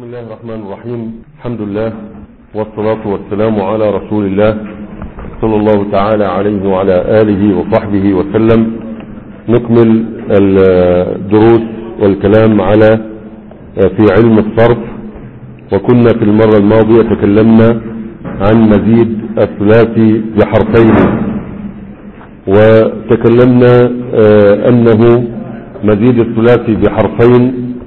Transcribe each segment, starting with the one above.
بسم الله الرحمن الرحيم الحمد لله والصلاة والسلام على رسول الله صلى الله تعالى عليه وعلى آله وصحبه وسلم نكمل الدروس والكلام على في علم الصرف وكنا في المرة الماضية تكلمنا عن مزيد الثلاثي بحرفين وتكلمنا أنه مزيد الثلاثي بحرفين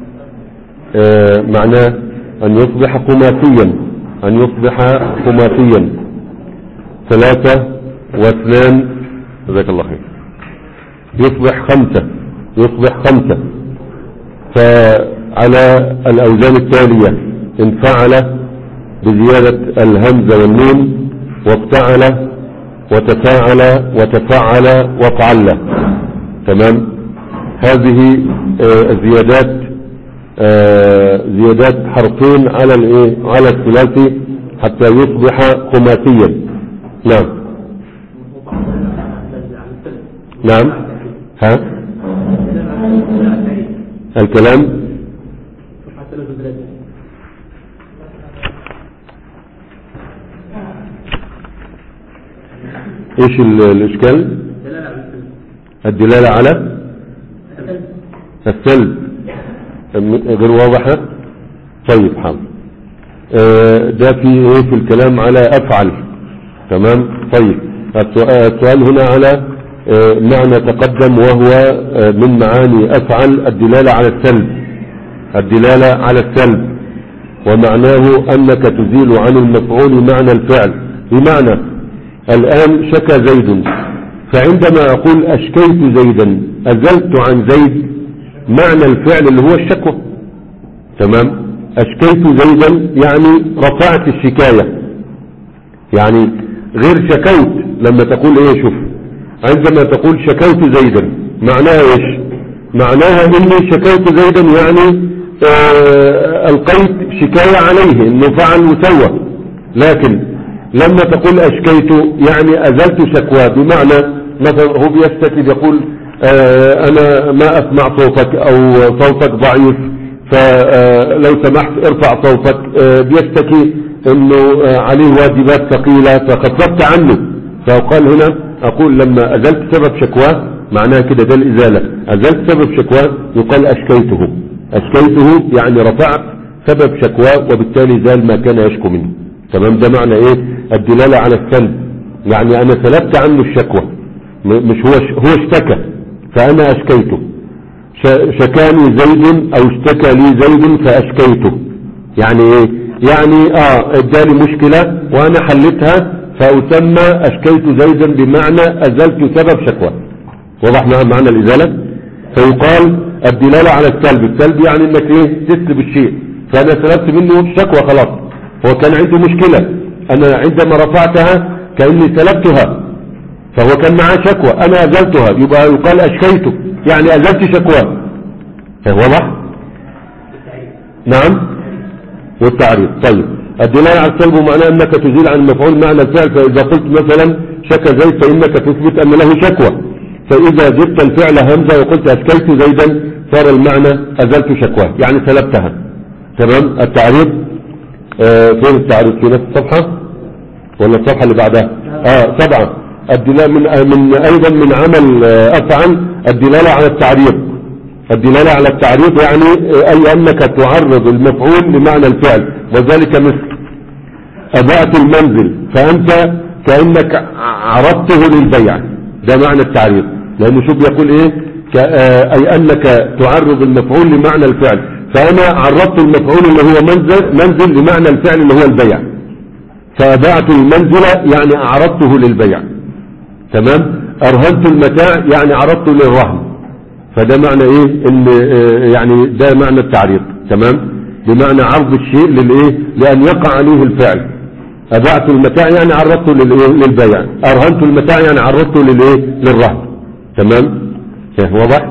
معناه أن يصبح خماسيا أن يصبح خماسيا ثلاثة واثنان جزاك الله خير يصبح خمسة يصبح خمسة فعلى الأوزان التالية إن فعل بزيادة الهمزة والنون وافتعل وتفاعل وتفعل وفعل تمام هذه الزيادات آه زيادات حرفين على الايه على الثلاثي حتى يصبح خماسيا نعم نعم ها الكلام ايش الاشكال الدلالة على السلب غير واضحة طيب حاضر ده في ايه في الكلام على افعل تمام طيب السؤال هنا على معنى تقدم وهو من معاني افعل الدلالة على السلب الدلالة على السلب ومعناه انك تزيل عن المفعول معنى الفعل بمعنى الان شكى زيد فعندما اقول اشكيت زيدا ازلت عن زيد معنى الفعل اللي هو الشكوى تمام اشكيت زيدا يعني رفعت الشكاية يعني غير شكوت لما تقول ايه شوف عندما تقول شكوت زيدا معناها ايش معناها اني شكوت زيدا يعني آه القيت شكاية عليه انه فعل وسوى لكن لما تقول اشكيت يعني ازلت شكوى بمعنى مثلا هو بيشتكي بيقول انا ما اسمع صوتك او صوتك ضعيف فلو سمحت ارفع صوتك بيشتكي انه عليه واجبات ثقيلة فخففت عنه فقال هنا اقول لما ازلت سبب شكواه معناها كده ده الازالة ازلت سبب شكواه يقال اشكيته اشكيته يعني رفعت سبب شكواه وبالتالي زال ما كان يشكو منه تمام ده معنى ايه الدلالة على السلب يعني انا سلبت عنه الشكوى مش هو هو اشتكى فأنا أشكيته شكاني زيد أو اشتكى لي زيد فأشكيته يعني ايه يعني اه ادالي مشكلة وانا حلتها فأسمى أشكيت زيدا بمعنى أزلت سبب شكوى وضح معنى الإزالة فيقال الدلالة على السلب السلب يعني انك ايه تسلب الشيء فأنا سلبت منه الشكوى خلاص هو كان عنده مشكلة أنا عندما رفعتها كأني سلبتها فهو كان معاه شكوى انا ازلتها يبقى يقال اشكيته يعني ازلت شكوى واضح نعم والتعريف طيب الدلالة على السلب معناه انك تزيل عن المفعول معنى الفعل فاذا قلت مثلا شكى زيد فانك تثبت ان له شكوى فاذا زدت الفعل همزة وقلت اشكيت زيدا صار المعنى ازلت شكوى يعني سلبتها تمام التعريف آه فين التعريف في نفس الصفحة ولا الصفحة اللي بعدها اه طبعا الدلالة من, من أيضا من عمل أفعل الدلالة على التعريض الدلالة على التعريض يعني أي أنك تعرض المفعول لمعنى الفعل وذلك مثل أضاءة المنزل فأنت كأنك عرضته للبيع ده معنى التعريض لأنه شوف يقول إيه أي أنك تعرض المفعول لمعنى الفعل فأنا عرضت المفعول اللي هو منزل, منزل لمعنى الفعل اللي هو البيع فأضاءة المنزل يعني أعرضته للبيع تمام ارهنت المتاع يعني عرضته للرهن فده معنى ايه ان يعني ده معنى التعريض تمام بمعنى عرض الشيء للايه لان يقع عليه الفعل ابعت المتاع يعني عرضته للايه للبيع ارهنت المتاع يعني عرضته للايه للرهن تمام واضح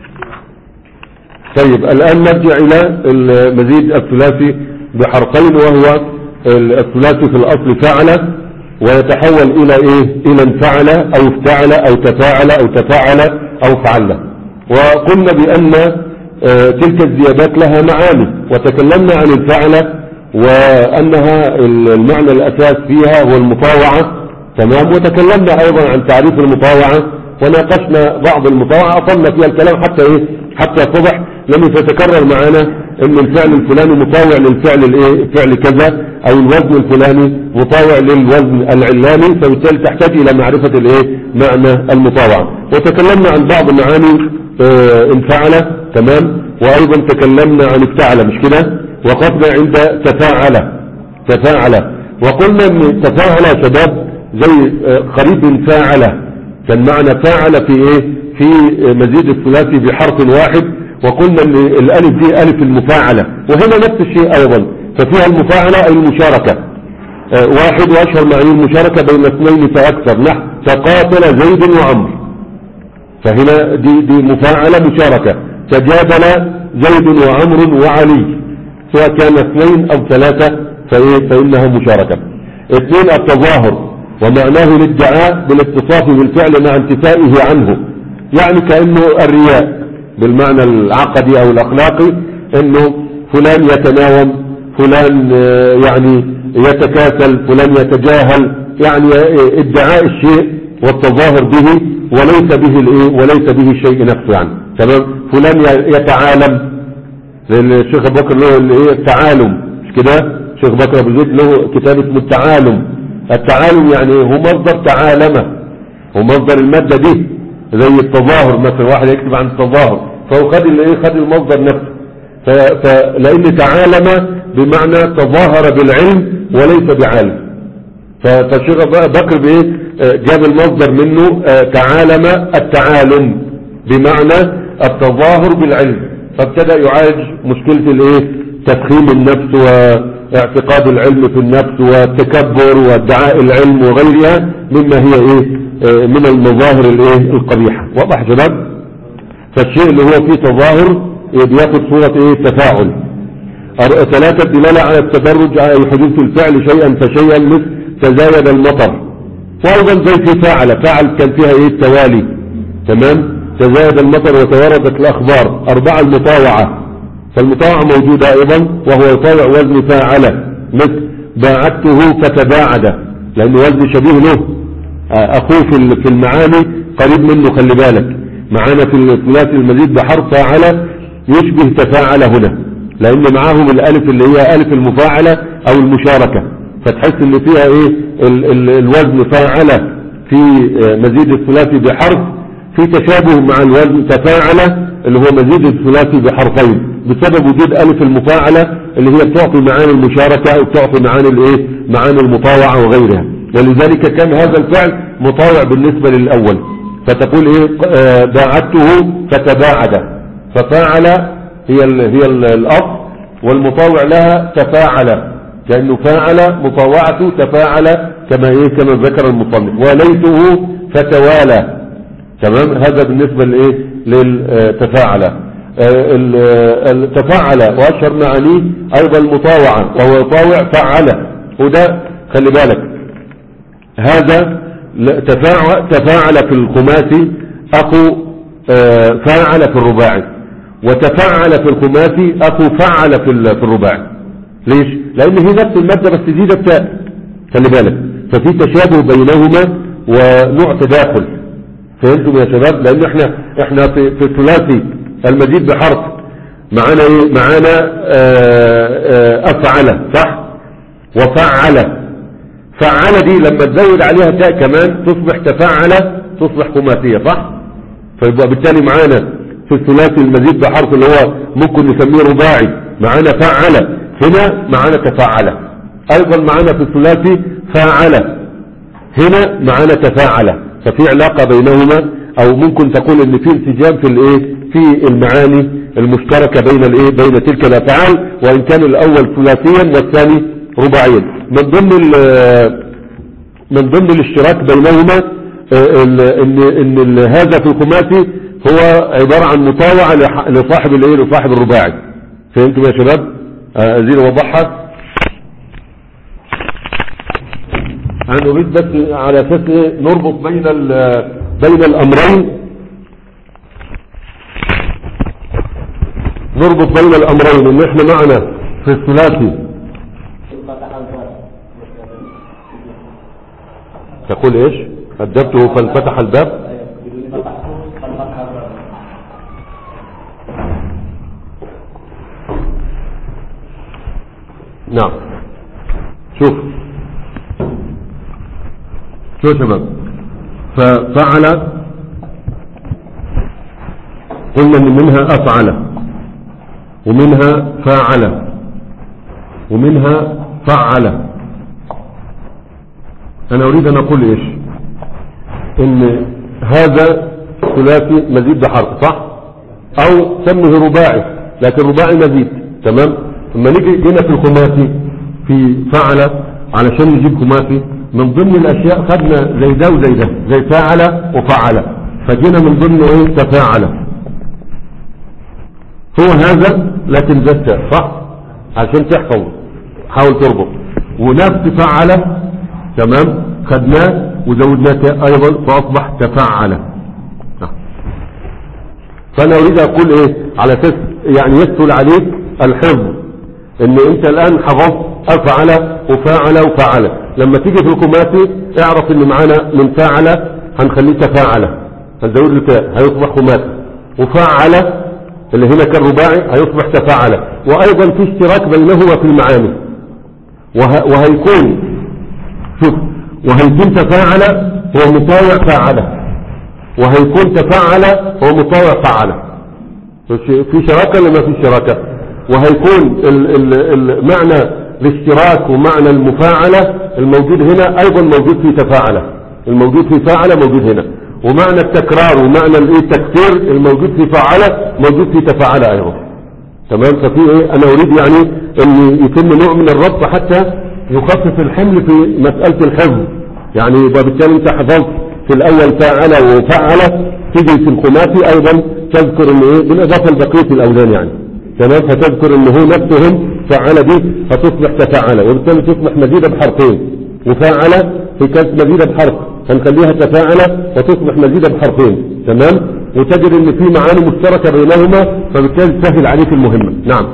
طيب الان نرجع الى المزيد الثلاثي بحرفين وهو الثلاثي في الاصل فعل ويتحول الى ايه الى انفعل او افتعل او تفاعل او تفاعل او فعل وقلنا بان آه تلك الزيادات لها معاني وتكلمنا عن الفعلة وأنها المعنى الأساس فيها هو المطاوعة تمام وتكلمنا أيضا عن تعريف المطاوعة وناقشنا بعض المطاوعة أطلنا فيها الكلام حتى إيه حتى صبح لم يتكرر معنا ان الفعل الفلاني مطاوع للفعل الايه فعل كذا او الوزن الفلاني مطاوع للوزن العلاني فبالتالي تحتاج الى معرفة الايه معنى المطاوعة وتكلمنا عن بعض معاني اه انفعل تمام وايضا تكلمنا عن افتعل مش كده وقفنا عند تفاعل تفاعل وقلنا ان تفاعل يا شباب زي اه قريب فاعل كان معنى فاعل في ايه في مزيد الثلاثي بحرف واحد وقلنا ان الالف دي الف المفاعلة وهنا نفس الشيء ايضا ففيها المفاعلة اي المشاركة اه واحد واشهر معاني المشاركة بين اثنين فاكثر نحو تقاتل زيد وعمر فهنا دي, دي مفاعلة مشاركة تجادل زيد وعمر وعلي سواء كان اثنين او ثلاثة فإيه فإنها مشاركة اثنين التظاهر ومعناه الادعاء بالاتصاف بالفعل مع انتفائه عنه يعني كأنه الرياء بالمعنى العقدي او الاخلاقي انه فلان يتناوم فلان يعني يتكاسل فلان يتجاهل يعني ادعاء الشيء والتظاهر به وليس به الايه وليس به الشيء نفسه يعني تمام فلان يتعالم الشيخ ابو بكر له الايه التعالم مش كده الشيخ بكر ابو زيد له كتاب اسمه التعالم التعالم يعني هو مصدر تعالمه هو مصدر المادة دي زي التظاهر مثلا واحد يكتب عن التظاهر فهو خد الايه خد المصدر نفسه فلان تعالم بمعنى تظاهر بالعلم وليس بعالم فالشيخ بكر بايه جاب المصدر منه تعالم التعالم بمعنى التظاهر بالعلم فابتدأ يعالج مشكلة الايه تفخيم النفس واعتقاد العلم في النفس والتكبر وادعاء العلم وغيرها مما هي ايه من المظاهر الايه القبيحة واضح شباب فالشيء اللي هو فيه تظاهر بياخد صورة ايه تفاعل ثلاثة دلالة على التدرج على حدوث الفعل شيئا فشيئا مثل تزايد المطر وايضا زي في فاعل فاعل كان فيها ايه التوالي تمام تزايد المطر وتوردت الاخبار اربعة المطاوعة فالمطاوعة موجودة ايضا وهو يطاوع وزن فاعل مثل باعدته فتباعد لانه وزن شبيه له اخوه في المعاني قريب منه خلي بالك معانا في الثلاثي المزيد بحرف فاعل يشبه تفاعل هنا لان معاهم الالف اللي هي الف المفاعلة او المشاركة فتحس ان فيها ايه ال ال الوزن فاعل في مزيد الثلاثي بحرف في تشابه مع الوزن تفاعل اللي هو مزيد الثلاثي بحرفين بسبب وجود الف المفاعلة اللي هي بتعطي معاني المشاركة او بتعطي معاني الايه معاني المطاوعة وغيرها ولذلك كان هذا الفعل مطاوع بالنسبة للاول فتقول ايه باعدته فتباعد ففاعل هي ال هي ال الاصل والمطاوع لها تفاعل كأنه فاعل مطاوعته تفاعل كما ايه كما ذكر المصنف وليته فتوالى تمام هذا بالنسبة لايه للتفاعل التفاعل واشهر معانيه ايضا المطاوعة وهو يطاوع فعل وده خلي بالك هذا تفاعل, تفاعل في الخماسي اخو فاعل في الرباعي وتفاعل في الخماسي اخو فعل في الرباعي ليش لان هي نفس المادة بس زيادة تاء خلي بالك ففي تشابه بينهما ونوع تداخل فهمتم يا شباب لان احنا احنا في في الثلاثي المزيد بحرف معانا ايه معانا افعل صح وفعل فعل دي لما تزود عليها تاء كمان تصبح تفعل تصبح خماسية صح فيبقى بالتالي معانا في الثلاثي المزيد بحرف اللي هو ممكن نسميه رباعي معانا فعل هنا معانا تفاعل ايضا معانا في الثلاثي فاعل هنا معانا تفاعل ففي علاقة بينهما او ممكن تقول ان في انسجام في الايه في المعاني المشتركة بين الايه بين تلك الافعال وان كان الاول ثلاثيا والثاني رباعيا من ضمن من ضمن الاشتراك بينهما ان ان هذا في الخماسي هو عبارة عن مطاوعة لصاحب الايه لصاحب الرباعي فهمتم يا شباب ازيد اوضحها انا اريد بس على اساس نربط بين بين الامرين نربط بين الامرين ان احنا معنا في الثلاثي تقول ايش ادبته فانفتح الباب نعم شوف شو يا شباب ففعل قلنا ان منها افعل ومنها فاعل ومنها فعل انا اريد ان اقول ايش ان هذا ثلاثي مزيد بحرف صح او سمه رباعي لكن رباعي مزيد تمام لما نيجي هنا في الخماسي في فعل علشان نجيب خماسي من ضمن الاشياء خدنا زي ده وزي ده زي فعل وفعل فجينا من ضمنه ايه تفاعل هو هذا لكن زدت صح عشان تحفظ حاول تربط ونفس فعل تمام خدناه وزودناه ايضا فاصبح تفعل فانا اريد اقول ايه على اساس يعني يسهل عليك الحفظ ان انت الان حفظت افعل وفاعل وفعل لما تيجي في الخماسي اعرف ان معانا من فاعل هنخليه تفاعل هنزود الكاء هيصبح خماسي وفاعل اللي هنا كان رباعي هيصبح تفاعل وايضا في اشتراك بينهما في المعاني وه... وهيكون شوف وهيكون تفاعل هو مطاوع فاعل وهيكون تفاعل هو مطاوع فعل في شراكة ولا ما في شراكة وهيكون ال- ال- ال- معنى الاشتراك ومعنى المفاعلة الموجود هنا ايضا موجود في تفاعل الموجود في فاعل موجود هنا ومعنى التكرار ومعنى الايه التكثير الموجود في فاعل موجود في تفاعل ايضا تمام ففي ايه انا اريد يعني ان يتم نوع من الربط حتى يخفف الحمل في مسألة الحفظ يعني يبقى بالتالي انت حفظت في الاول فاعل وفعل تيجي في الخماسي ايضا تذكر ان ايه بالاضافة لبقية الاولان يعني تمام فتذكر ان هو نفسهم فعل دي فتصبح تفاعل وبالتالي تصبح مزيدة بحرفين وفاعل في كانت مزيدة بحرف هنخليها تفاعل وتصبح مزيدة بحرفين تمام وتجد ان في معاني مشتركة بينهما فبالتالي تسهل عليك المهمة نعم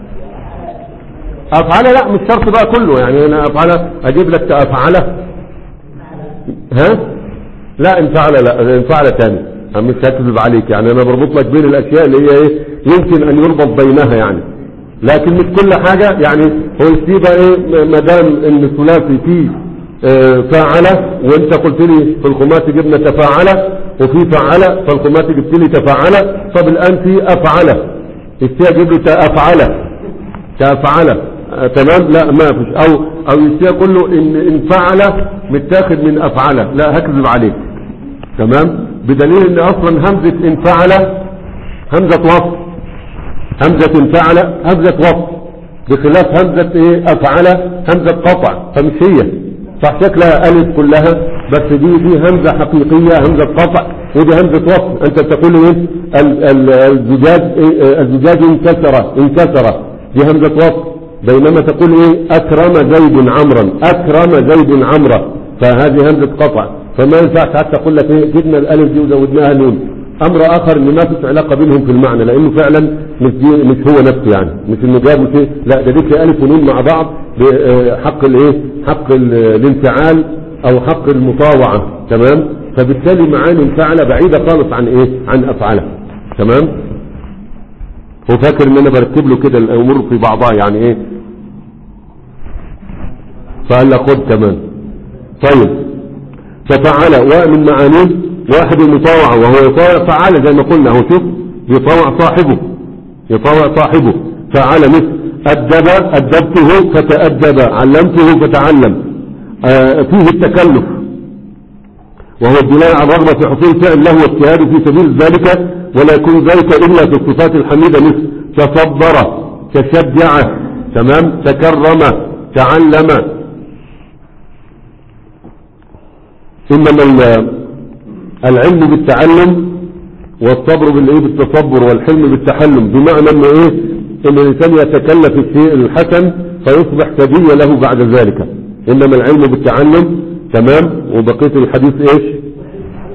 افعل لا مش شرط بقى كله يعني انا افعل اجيب لك افعل ها لا انفعل لا انفعل تاني أنا مش هكذب عليك يعني انا بربط لك بين الاشياء اللي هي ايه يمكن ان يربط بينها يعني لكن مش كل حاجة يعني هو يسيبها ايه ما دام ان الثلاثي فيه اه فاعل وانت قلت لي في الخماسي جبنا تفاعل وفي فعل فالخماسي جبت لي تفاعل طب الان في افعل يستيها جيب لي تافعل تافعل آه تمام لا ما فيش او او يستيها كله ان ان فعل متاخد من افعل لا هكذب عليك تمام بدليل ان اصلا همزة ان فعل همزة وصف همزة فعل همزة وصف بخلاف همزة ايه افعل همزة قطع فمش هي صح شكلها الف كلها بس دي دي همزة حقيقية همزة قطع ودي همزة وصف انت تقول ايه ال- ال- الزجاج إيه الزجاج انكسر انكسر دي همزة وصف بينما تقول ايه اكرم زيد عمرا اكرم زيد عمرا فهذه همزة قطع فما ينفعش حتى اقول لك ايه جبنا الالف دي وزودناها نون امر اخر ان ما فيش علاقة بينهم في المعنى لانه فعلا مش, دي مش هو نفسه يعني مش انه جاب مش إيه لا ده ديك الف ونون مع بعض بحق الايه حق ال- الانفعال او حق المطاوعة تمام فبالتالي معاني الفعل بعيدة خالص عن ايه عن افعله تمام هو فاكر ان انا برتب له كده الامور في بعضها يعني ايه فقال لك خد كمان طيب ففعل ومن معانيه واحد المطاوعة وهو يطاوع فعل زي ما قلنا هو شوف يطاوع صاحبه يطاوع صاحبه فعل مثل أدب أدبته فتأدب علمته فتعلم آه فيه التكلف وهو الدلاء على الرغبة في حصول فعل له واجتهاد في سبيل ذلك ولا يكون ذلك إلا في الصفات الحميدة مثل تصبر تشجع تمام تكرم تعلم إنما ال- العلم بالتعلم والصبر بالايه بالتصبر والحلم بالتحلم بمعنى انه ايه ان الانسان يتكلف الشيء الحسن فيصبح سبيا له بعد ذلك انما العلم بالتعلم تمام وبقيه الحديث ايش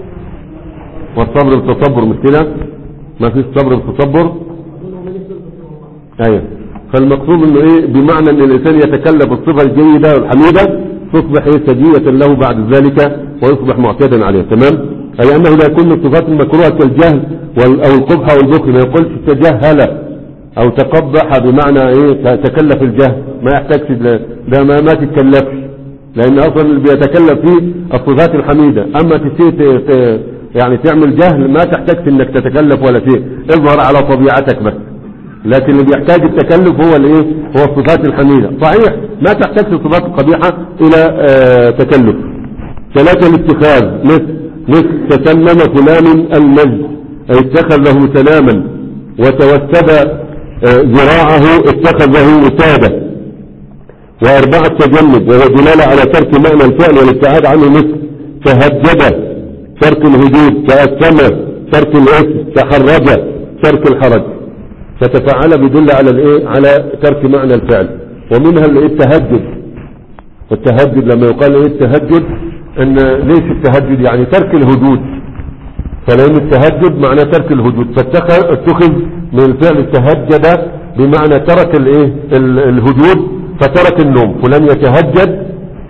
والصبر بالتصبر مش كده ما فيش صبر بالتصبر ايوه فالمقصود انه ايه بمعنى ان الانسان يتكلف الصفة الجيدة والحميدة تصبح ايه سجية له بعد ذلك ويصبح معتادا عليه تمام اي انه لا يكون من الصفات المكروهة كالجهل وال- او القبح او البخل ما يقولش تجهل او تقبح بمعنى ايه ت- تكلف الجهل ما يحتاجش ده ده ما, ما تتكلفش لان اصلا اللي بيتكلف فيه الصفات الحميدة اما تسي ت- ت- يعني تعمل جهل ما تحتاج انك تتكلف ولا شيء اظهر على طبيعتك بس لكن اللي بيحتاج التكلف هو الايه هو الصفات الحميدة صحيح ما تحتاج الصفات القبيحة الى آه تكلف ثلاثة الاتخاذ مثل مثل تسلم فلان المجد اي اتخذ له سلاما وتوسد آه ذراعه اتخذه وسادة واربعة تجنب وهو دلالة على ترك معنى الفعل والابتعاد عنه مثل تهجد ترك الهدود تأثم ترك الاسم تحرج ترك الحرج فتفعل بيدل على الايه على ترك معنى الفعل ومنها الايه التهجد التهجد لما يقال ايه التهجد ان ليش التهجد يعني ترك الهدود فلان التهجد معنى ترك الهدود فاتخذ اتخذ من الفعل التهجد بمعنى ترك الايه ال- الهدود فترك النوم فلان يتهجد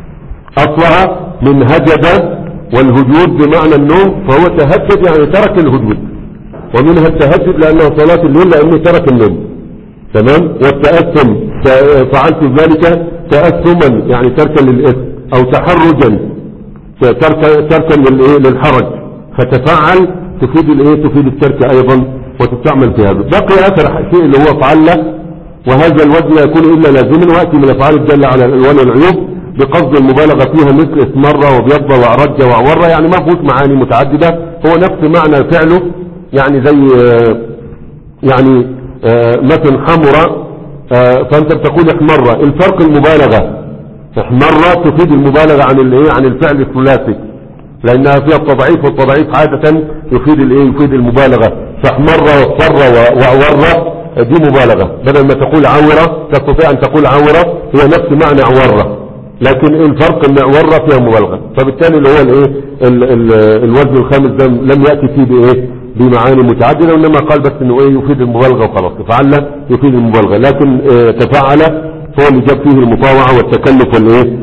اطلع من هجد والهدود بمعنى النوم فهو تهجد يعني ترك الهدود ومنها التهجد لأنه صلاة الليل لأنه ترك النوم تمام والتأثم ت- فعلت ذلك تأثما يعني تركا للإثم أو تحرجا ترك تركا للإيه للحرج فتفعل تفيد الإيه تفيد الترك أيضا وتستعمل في هذا بقي آخر شيء اللي هو فعل وهذا الوزن لا يكون إلا لازما ويأتي من الأفعال الدالة على الألوان والعيوب بقصد المبالغة فيها مثل اسمر وبيض وعرج وعور يعني ما فيهوش معاني متعددة هو نفس معنى فعله يعني زي آه، يعني آه، مثل حمر آه، فأنت بتقول احمر الفرق المبالغة احمر تفيد المبالغة عن الايه عن الفعل الثلاثي لأنها فيها التضعيف والتضعيف عادة يفيد الايه يفيد المبالغة فاحمر واصفر و- وعور دي مبالغة بدل ما تقول عورة تستطيع أن تقول عورة هي نفس معنى عورة لكن الفرق ان عورة فيها مبالغة فبالتالي اللي هو الايه ال- ال- الوزن الخامس ده لم يأتي فيه بايه بمعاني متعددة وإنما قال بس انه ايه يفيد المبالغة وخلاص فعل يفيد المبالغة لكن اه تفعل هو اللي جاب فيه المطاوعة والتكلف والايه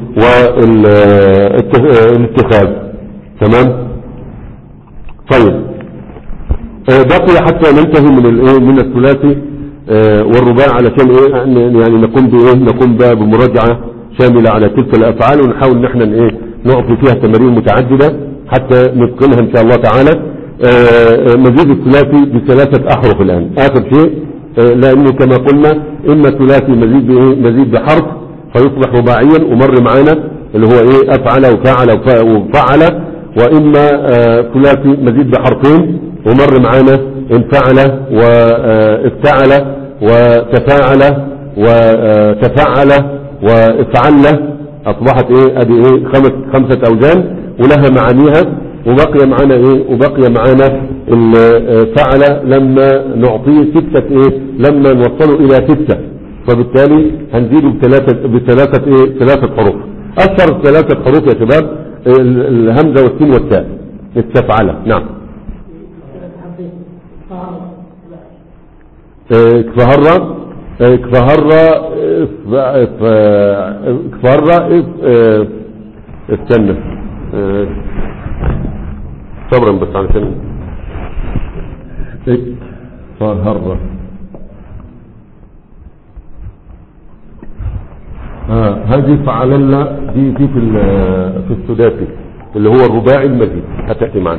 والاتخاذ تمام طيب آه، بقي حتى ننتهي من الايه من الثلاثي آه، والرباع علشان ايه ن- يعني نقوم بايه نقوم بقى بمراجعه شامله على تلك الافعال ونحاول ان احنا ايه نعطي فيها تمارين متعدده حتى نتقنها ان شاء الله تعالى آه، آه، مزيد الثلاثي بثلاثه احرف الان اخر شيء آه، لانه كما قلنا اما ثلاثي مزيد بايه مزيد بحرف فيصبح رباعيا ومر معانا اللي هو ايه افعل وفعل وف- وفعل واما آه، ثلاثي مزيد بحرفين ومر معانا انفعل وافتعل وتفاعل وتفعل وافعل اصبحت ايه ادي ايه خمس خمسة اوزان ولها معانيها وبقي معانا ايه وبقي معانا الفعل لما نعطيه ستة ايه لما نوصله الى ستة فبالتالي هنزيده بثلاثة بثلاثة ايه ثلاثة حروف اشهر ثلاثة حروف يا شباب ال- الهمزة والسين والتاء استفعل نعم كفهرة كفهرة كفهرة استنى اه، صبرا بس علشان كفهرة آه هذه فعلنا دي دي في ال- في السداسي اللي هو الرباعي المزيد هتأتي معنا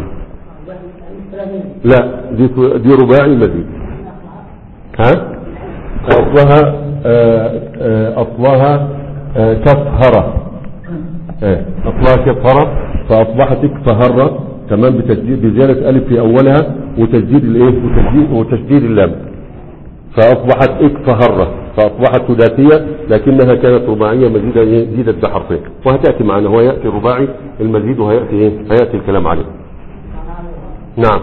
لا دي دي رباعي مزيد ها اصلها آه، آه، اصلها آه، كفهرة آه، اصلها كفهرة فاصبحت كفهرة تمام بتشديد بزيادة الف في اولها وتشديد الايه وتشديد وتشديد اللام فاصبحت اكفهرة فاصبحت ثلاثية لكنها كانت رباعية مزيدة إيه؟ زيدت بحرفين وهتأتي معنا هو يأتي رباعي المزيد وهيأتي ايه هيأتي الكلام عليه نعم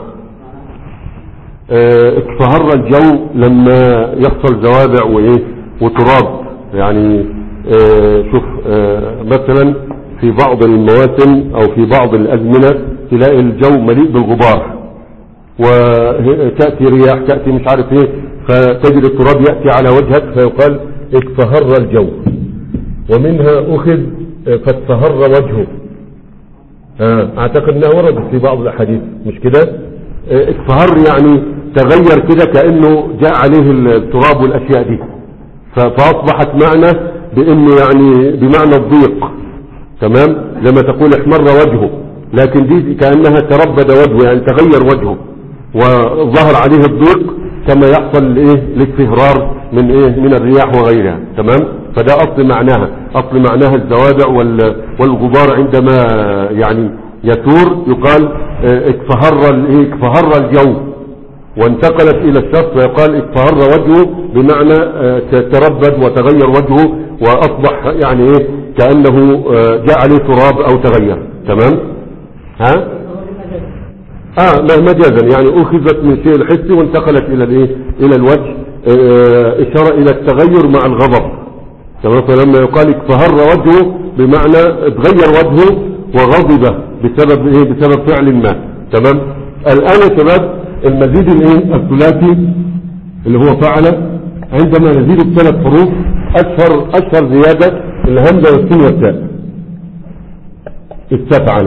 آه، اكفهر الجو لما يحصل زوابع وايه وتراب يعني آه، شوف آه، مثلا في بعض المواسم او في بعض الازمنه تلاقي الجو مليء بالغبار وتاتي رياح تاتي مش عارف ايه فتجد التراب يأتي على وجهك فيقال اكفهر الجو ومنها أخذ فاتفهر وجهه آه، اعتقد انها وردت في بعض الاحاديث مش كده آه، اكفهر يعني تغير كده كأنه جاء عليه التراب والاشياء دي ف- فاصبحت معنى بانه يعني بمعنى الضيق تمام لما تقول احمر وجهه لكن دي كأنها تربد وجهه يعني تغير وجهه وظهر عليه الضيق كما يحصل ايه الاكفهرار من ايه من الرياح وغيرها تمام فده اصل معناها اصل معناها الزوادع وال- والغبار عندما يعني يثور يقال اه، اكفهر ال- ايه اكفهر الجو وانتقلت الى الشخص فيقال اكفهر وجهه بمعنى اه، ت- تربد وتغير وجهه واصبح يعني ايه كأنه اه، جاء عليه تراب او تغير تمام ها اه ما مجازا يعني اخذت من شيء الحسي وانتقلت الى الايه الى الوجه آه اشاره الى التغير مع الغضب تمام فلما يقال اكفهر وجهه بمعنى اتغير وجهه وغضب بسبب ايه بسبب فعل ما تمام الان يا شباب المزيد الايه الثلاثي اللي هو فعل عندما نزيد بثلاث حروف اشهر اشهر زياده الهمزه والسين والتاء استفعل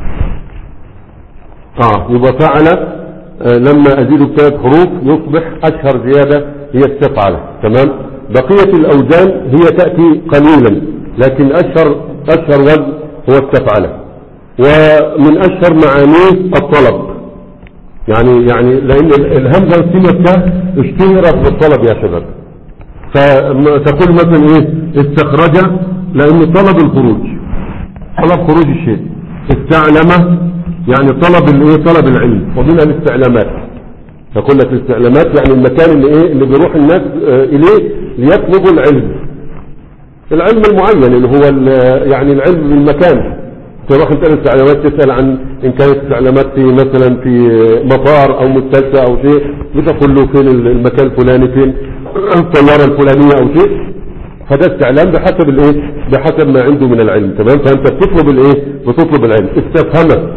اه يبقى فعل آه لما ازيد بثلاث حروف يصبح اشهر زيادة هي استفعل تمام بقية الاوزان هي تأتي قليلا لكن اشهر اشهر وزن هو استفعل ومن اشهر معانيه الطلب يعني يعني لان ال- الهمزة والسين والتاء اشتهرت بالطلب يا شباب فتقول مثلا ايه استخرج لانه طلب الخروج طلب خروج الشيء استعلم يعني طلب الايه طلب العلم ومنها الاستعلامات فقلنا في الاستعلامات يعني المكان اللي ايه اللي بيروح الناس آه، اليه ليطلبوا العلم العلم المعين اللي هو ال- يعني العلم بالمكان تروح انت الاستعلامات تسأل عن ان كانت استعلامات في مثلا في مطار او مستشفى او شيء بتقول له فين المكان الفلاني فين الطيارة الفلانية او شيء فده استعلام بحسب الايه بحسب ما عنده من العلم تمام فانت بتطلب الايه بتطلب العلم استفهم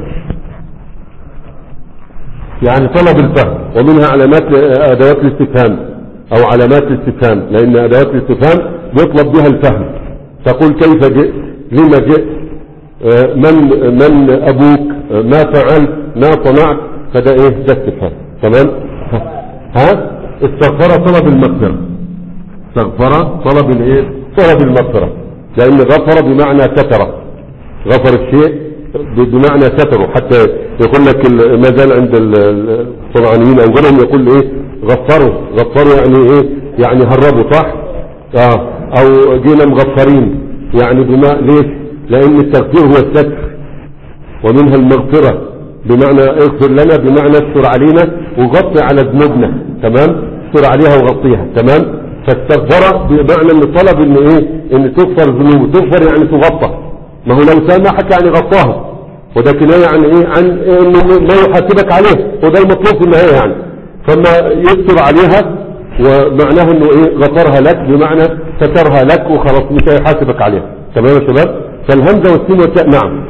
يعني طلب الفهم ومنها علامات آه، ادوات الاستفهام او علامات الاستفهام لان ادوات الاستفهام بيطلب بها الفهم تقول كيف جئت لما جئت آه، من من ابوك آه، ما فعلت ما صنعت فده ايه ده استفهام تمام ها استغفر طلب المغفره استغفر طلب الايه طلب المغفرة لان غفر بمعنى ستر غفر الشيء ب- بمعنى ستره حتى يقول لك ال- ما زال عند ال- ال- الصنعانيين او غيرهم يقول ايه غفروا غفروا يعني ايه يعني هربوا صح اه او جينا مغفرين يعني بما ليش لان التغفير هو الستر ومنها المغفرة بمعنى اغفر لنا بمعنى استر علينا وغطي على ذنوبنا تمام استر عليها وغطيها تمام فاستغفر بمعنى ان طلب ان ايه ان تغفر ذنوبه تغفر يعني تغطى ما هو لو سامحك يعني غطاها وده كناية عن ايه عن انه ما يحاسبك عليه وده المطلوب في النهاية يعني فما يستر عليها ومعناه انه ايه غفرها لك بمعنى سترها لك وخلاص مش هيحاسبك عليها تمام يا شباب فالهمزة والسين والتاء نعم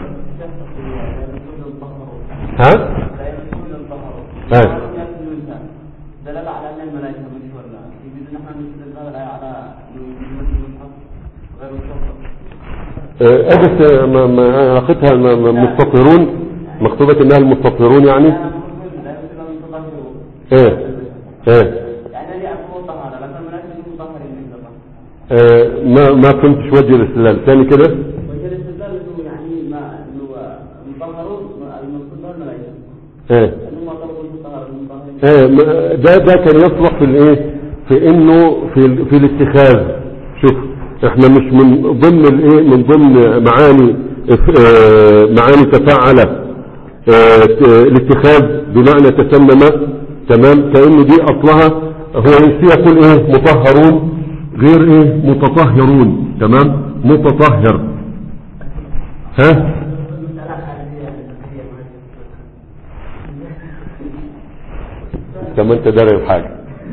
ها ها دلالة على أن الملائكة مش ولا يريد أن نحن نستدل الآية على المصحف غير مصحف آه، أجلس ما- ما- علاقتها ما- ما- مستطهرون مكتوبة انها المستطهرون يعني لا يمكن لا يمكن أن تطهروا ايه ايه يعني الذي أكون طهارة لكن الملائكة يكون مطهرين من الله آه، ما ما فهمتش وجه الاستدلال ثاني كده وجه الاستدلال أنه يعني ما أنه مطهرون المقصود به الملائكة ايه أنه ما طلبوا المطهر المطهرين ايه ما- ده ده كان يصلح في الايه في انه في ال- في الاتخاذ شوف احنا مش من ضمن الايه من ضمن معاني آه، معاني تفاعل آه، ت- الاتخاذ بمعنى تسمم تمام كأن دي اصلها هو ينسي يقول ايه مطهرون غير ايه متطهرون تمام متطهر ها كما انت داري الحاجة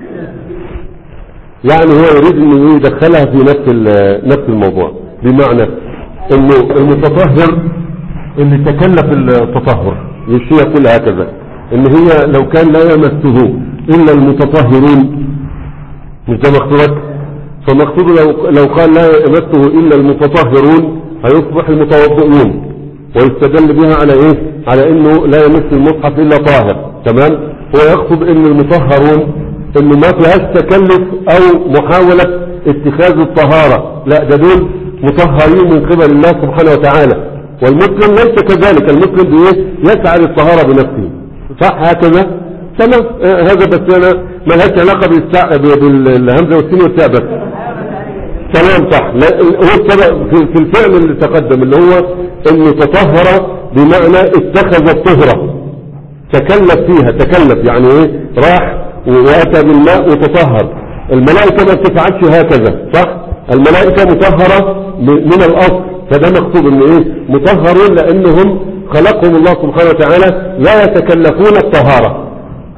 يعني هو يريد انه يدخلها في نفس ال- نفس الموضوع بمعنى انه المتطهر اللي تكلف التطهر يشي يقول هكذا ان هي لو كان لا يمسه الا المتطهرون مش ده مقصودك فمقصود لو, لو قال لا يمسه إلا المتطهرون هيصبح المتوضئون ويستدل بها على ايه على انه لا يمس المصحف الا طاهر تمام هو يقصد ان المطهرون انه ما فيهاش تكلف او محاولة اتخاذ الطهارة لا ده دول مطهرين من قبل الله سبحانه وتعالى والمسلم ليس كذلك المسلم بايه يسعى للطهارة بنفسه صح هكذا تمام آه هذا بس انا ما لهاش علاقة بالسع... بالهمزة والسين والتاء بس تمام صح لا هو السبب في, في الفعل اللي تقدم اللي هو انه تطهر بمعنى اتخذ الطهرة تكلف فيها تكلف يعني ايه راح واتى بالماء وتطهر الملائكة ما بتفعلش هكذا صح الملائكة مطهرة من الاصل فده مقصود ان ايه مطهرون لانهم خلقهم الله سبحانه وتعالى لا يتكلفون الطهارة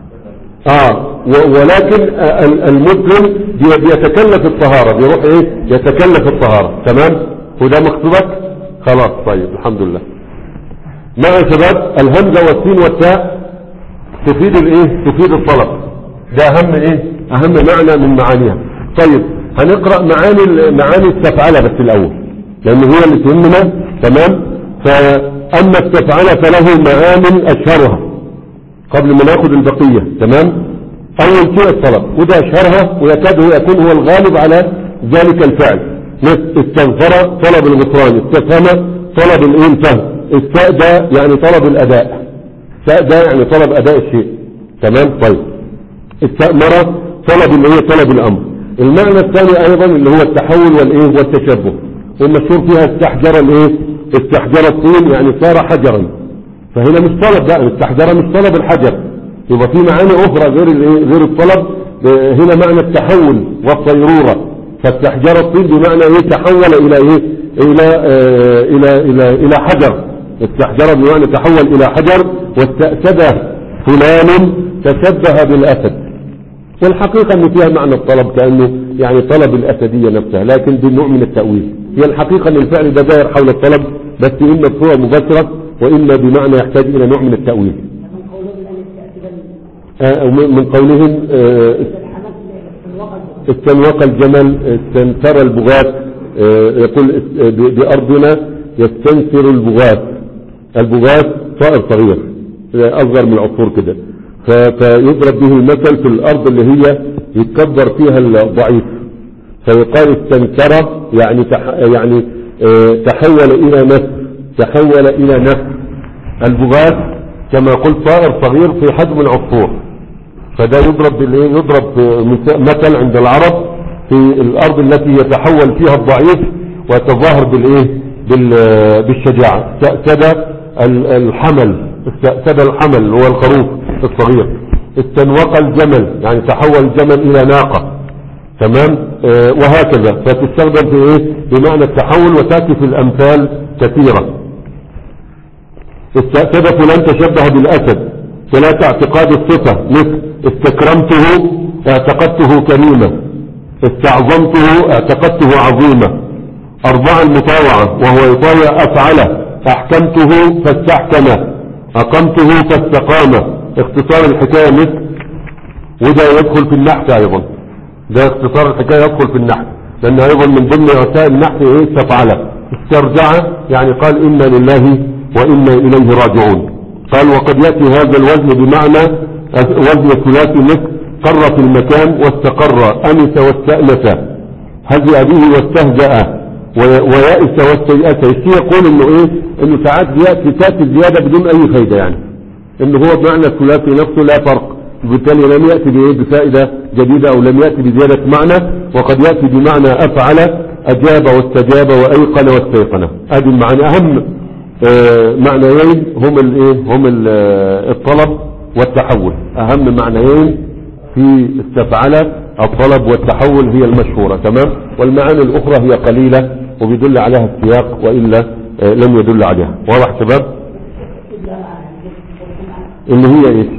اه ولكن المسلم بيتكلف الطهارة بيروح ايه يتكلف الطهارة تمام وده مقصودك خلاص طيب الحمد لله مع شباب الهمزة والسين والتاء تفيد الايه تفيد الطلب ده اهم ايه اهم معنى من معانيها طيب هنقرأ معاني معاني استفعل بس الاول لان هي اللي تهمنا تمام فاما استفعل فله معان اشهرها قبل ما ناخد البقية تمام اول شيء الطلب وده اشهرها ويكاد يكون هو الغالب على ذلك الفعل استغفر طلب الغفران استفهم طلب الايه الفهم استأدى يعني طلب الاداء استأدى يعني طلب اداء الشيء تمام طيب استأمر طلب اللي هي طلب الامر المعنى الثاني ايضا اللي هو التحول والايه والتشبه والمشهور فيها استحجر الايه استحجر الطين يعني صار حجرا فهنا مش طلب بقى استحجر مش طلب الحجر يبقى في معاني اخرى غير غير الطلب هنا معنى التحول والصيرورة فاستحجر الطين بمعنى ايه تحول الى ايه الى آه الى الى الى حجر استحجر بمعنى تحول الى حجر واستأسد فلان تشبه بالاسد والحقيقة ان فيها معنى الطلب كأنه يعني طلب الاسدية نفسها لكن بنوع من التأويل هي الحقيقة ان الفعل ده داير حول الطلب بس اما بصورة مباشرة واما بمعنى يحتاج الى نوع من التأويل آه من قولهم آه استنوق الجمل استنثر البغاث آه يقول بأرضنا يستنثر البغاث البغاث طائر صغير أصغر من العصفور كده فيضرب به المثل في الأرض اللي هي يتكبر فيها الضعيف فيقال استنثر يعني تح يعني تحول إلى نفس تحول إلى نفس البغاث كما قلت طائر صغير في حجم العصفور فده يضرب بالايه يضرب مثل عند العرب في الارض التي يتحول فيها الضعيف ويتظاهر بالايه بالشجاعة استأسد الحمل استأسد الحمل هو الخروف الصغير استنوق الجمل يعني تحول الجمل الى ناقة تمام آه وهكذا فتستخدم في ايه بمعنى التحول وتأتي في الامثال كثيرة استأسد فلان تشبه بالاسد ثلاثة اعتقاد الصفة مثل استكرمته اعتقدته كريمة استعظمته اعتقدته عظيمة أربعة المطاوعة وهو يطاوع أفعله أحكمته فاستحكم أقمته فاستقام اختصار الحكاية مثل وده يدخل في النحت أيضا ده اختصار الحكاية يدخل في النحت لأن أيضا من ضمن وسائل النحت إيه استفعله استرجع يعني قال إنا لله وإنا إليه راجعون قال وقد يأتي هذا الوزن بمعنى وزن الثلاثي مثل قر في المكان واستقر أنس واستأنس هزأ به واستهزأ ويأس واستيأس الشيء يقول انه ايه انه ساعات بيأتي تأتي زيادة بدون اي فايدة يعني انه هو بمعنى الثلاثي نفسه لا فرق وبالتالي لم يأتي بايه بفائدة جديدة او لم يأتي بزيادة معنى وقد يأتي بمعنى افعل اجاب واستجاب وايقن واستيقن هذه المعنى اهم آه معنيين هم الايه هم الطلب والتحول اهم معنيين في استفعل الطلب والتحول هي المشهورة تمام والمعاني الاخرى هي قليلة وبيدل عليها السياق وإلا آه لم يدل عليها واضح شباب اللي هي ايه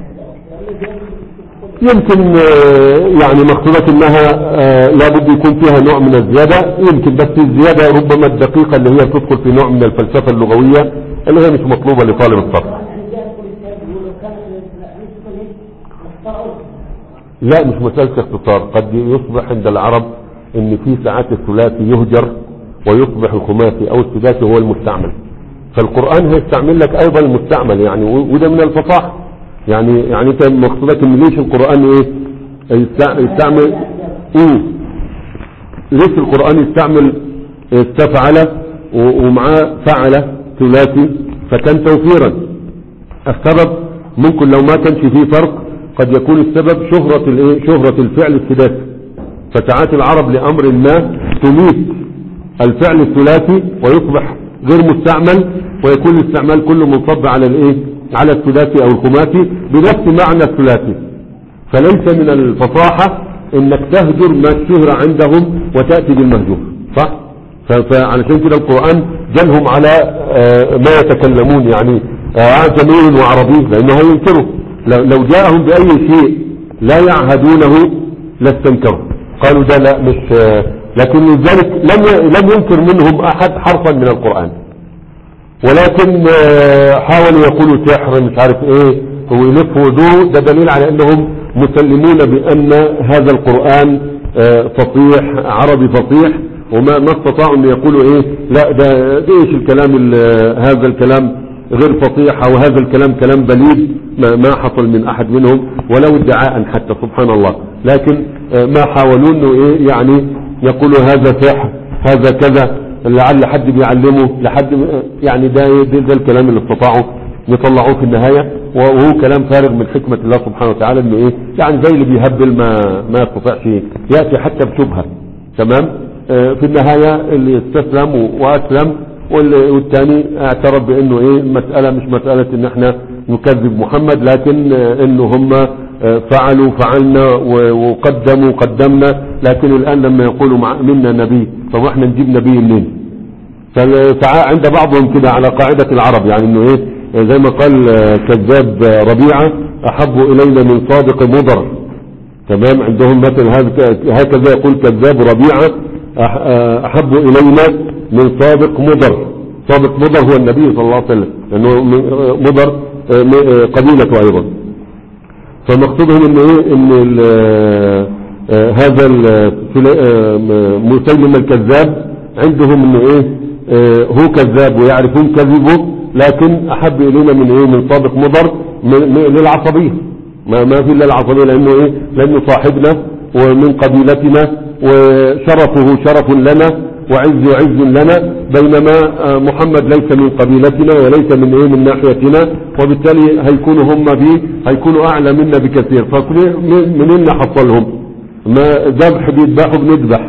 يمكن آه يعني مقصودة انها آه لابد يكون فيها نوع من الزيادة يمكن بس الزيادة ربما الدقيقة اللي هي تدخل في نوع من الفلسفة اللغوية اللي هي مش مطلوبة لطالب الصف لا مش مسألة اختصار قد يصبح عند العرب ان في ساعات الثلاثي يهجر ويصبح الخماسي او السداسي هو المستعمل فالقرآن هيستعمل لك ايضا المستعمل يعني و- وده من الفصاحة يعني يعني انت مقصودك ان ليش القرآن ايه يستع- يستعمل ايه ليش القرآن يستعمل استفعل و- ومعاه فعل ثلاثي فكان توفيرا السبب ممكن لو ما كانش فيه فرق قد يكون السبب شهرة الايه شهرة الفعل السداسي فساعات العرب لأمر ما تميت الفعل الثلاثي ويصبح غير مستعمل ويكون الاستعمال كله منصب على الايه على الثلاثي او الخماسي بنفس معنى الثلاثي فليس من الفصاحة انك تهجر ما اشتهر عندهم وتأتي بالمهجور صح ف- فعلشان كده القرآن جلهم على آه، ما يتكلمون يعني آه، عجمي وعربي لانه هينكروا لو لو جاءهم بأي شيء لا يعهدونه لاستنكروا قالوا ده لا مش آه، لكن لذلك لم ي- لم ينكر منهم احد حرفا من القرآن ولكن آه، حاولوا يقولوا سحر مش عارف ايه ويلفوا ذو ده دليل على انهم مسلمون بان هذا القرآن آه، فصيح عربي فصيح وما ما استطاعوا ان يقولوا ايه لا ده ده ايش الكلام ال- هذا الكلام غير فصيح او هذا الكلام كلام بليد ما, ما حصل من احد منهم ولو ادعاء حتى سبحان الله لكن آه، ما حاولوا انه ايه يعني يقولوا هذا سحر هذا كذا لعل حد بيعلمه لحد يعني ده ده, ده الكلام اللي استطاعوا يطلعوه في النهاية وهو كلام فارغ من حكمة الله سبحانه وتعالى انه ايه يعني زي اللي بيهبل ما ما يستطيعش يأتي حتى بشبهة تمام آه، في النهاية اللي استسلم واسلم وال- والتاني اعترف بانه ايه المسألة مش مسألة ان احنا نكذب محمد لكن آه، انه هم آه، فعلوا فعلنا و- وقدموا قدمنا لكن الان لما يقولوا مع منا نبي طب احنا نجيب نبي منين فساعات عند بعضهم كده على قاعدة العرب يعني انه ايه زي ما قال آه، كذاب آه، ربيعة احب الينا من صادق مضر تمام عندهم مثل هذا- هكذا يقول كذاب ربيعة أح- آه، احب الينا من صادق مضر صادق مضر هو النبي صلى الله عليه وسلم لانه م- آه، مضر آه، م- آه، قبيلته ايضا فمقصودهم ان ايه ان ال- آه، هذا ال- سلي- آه، م- مسيلم الكذاب عندهم انه ايه آه، هو كذاب ويعرفون كذبه لكن احب الينا من ايه من صادق مضر من- من- للعصبيه ما ما في الا العصبيه لانه ايه لانه صاحبنا ومن قبيلتنا وشرفه شرف لنا وعز عز لنا بينما آه، محمد ليس من قبيلتنا وليس من ايه من ناحيتنا وبالتالي هيكونوا هم فيه هيكونوا اعلى منا بكثير فمنين نحصلهم ما ذبح بيذبحوا بنذبح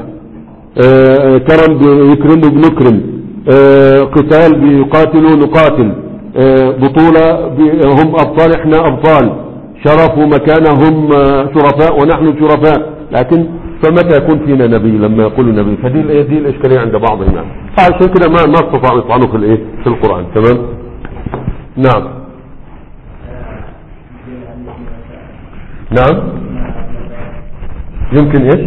آه، كرم بيكرموا بنكرم آه، قتال بيقاتلوا نقاتل آه، بطولة بي- هم أبطال احنا أبطال شرف ومكانة هم آه، شرفاء ونحن شرفاء لكن فمتى يكون فينا نبي لما يقول نبي فدي ال- دي الإشكالية عند بعضهم يعني فعشان كده ما ما استطاعوا يطعنوا في الايه في القرآن تمام نعم نعم يمكن ايش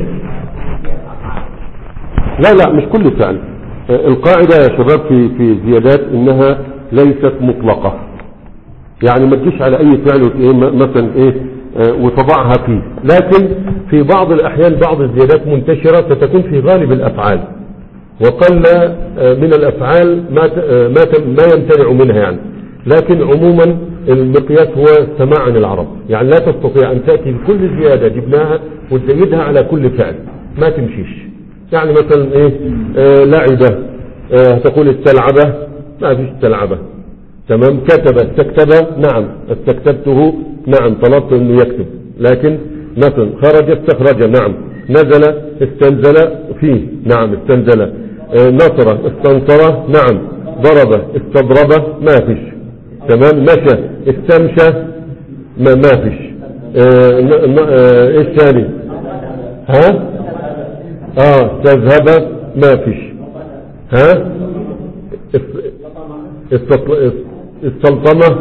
لا لا مش كل فعل آه، القاعدة يا شباب في في زيادات انها ليست مطلقة يعني ما تجيش على اي فعل وت- إيه م- مثلا ايه آه، وتضعها فيه لكن في بعض الاحيان بعض الزيادات منتشرة ستكون في غالب الافعال وقل آه، من الافعال ما ت- آه، ما ت- ما يمتنع منها يعني لكن عموما المقياس هو السماع عن العرب يعني لا تستطيع ان تأتي بكل زيادة جبناها وتزيدها على كل فعل ما تمشيش يعني مثلا ايه آه لعبة آه تقول استلعبة ما فيش استلعبة تمام كتب استكتب نعم استكتبته نعم طلبت انه يكتب لكن مثلا خرج استخرج نعم نزل استنزل فيه نعم استنزل آه نصر استنصر نعم ضرب استضرب ما فيش تمام مشى استمشى ما, ما فيش آه ن- ن- آه ايش ثاني ها اه تذهب ما فيش ها است- استطل- استلطمة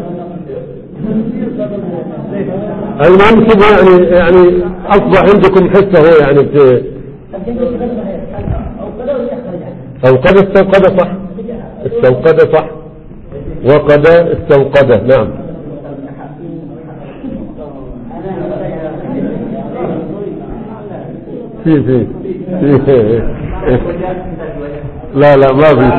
المهم شوفوا يعني يعني اصبح عندكم حسه هو يعني بت- او قد استوقد صح استوقد صح وقد استوقد نعم في في في لا لا ما في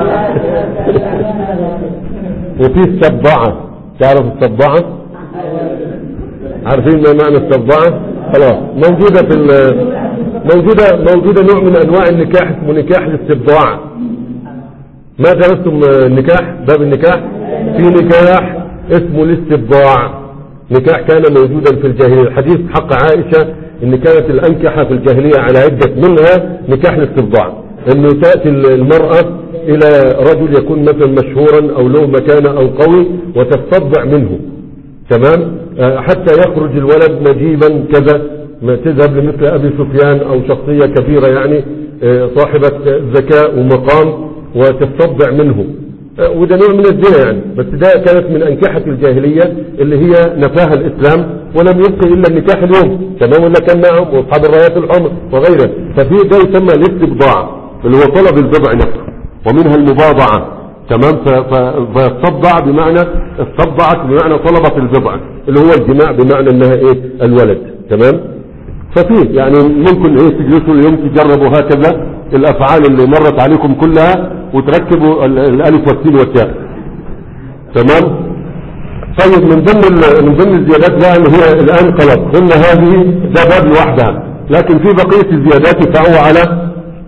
وفي السباعة تعرف السباعة عارفين ما معنى السباعة خلاص موجودة في ال- موجودة موجودة نوع من انواع النكاح اسمه نكاح الاستبضاع ما درستم النكاح باب النكاح في نكاح اسمه الاستبضاع نكاح كان موجودا في الجاهلية الحديث حق عائشة ان كانت الانكحة في الجاهلية على عدة منها نكاح الاستبضاع انه تأتي المرأة الى رجل يكون مثلا مشهورا او له مكانة او قوي وتستبضع منه تمام آه، حتى يخرج الولد نجيبا كذا ما تذهب لمثل ابي سفيان او شخصية كبيرة يعني آه، صاحبة ذكاء ومقام وتستبضع منه آه، وده نوع من الزنا يعني بس ده كانت من انكحة الجاهلية اللي هي نفاها الاسلام ولم يبقي الا النكاح اليوم تمام ولا كان معهم واصحاب الرايات الحمر وغيره ففي ده يسمى الاستبضاع اللي هو طلب البضع نفسه ومنها المباضعة تمام ف- ف- فالصبع بمعنى الصبعت بمعنى طلبت البضع اللي هو الجماع بمعنى انها ايه الولد تمام ففي يعني ممكن ايه تجلسوا اليوم تجربوا هكذا الافعال اللي مرت عليكم كلها وتركبوا ال- الالف والسين والتاء تمام طيب من ضمن ال- من ضمن الزيادات بقى اللي هي الان طلب قلنا هذه ده باب لوحدها لكن في بقيه الزيادات يفعوا على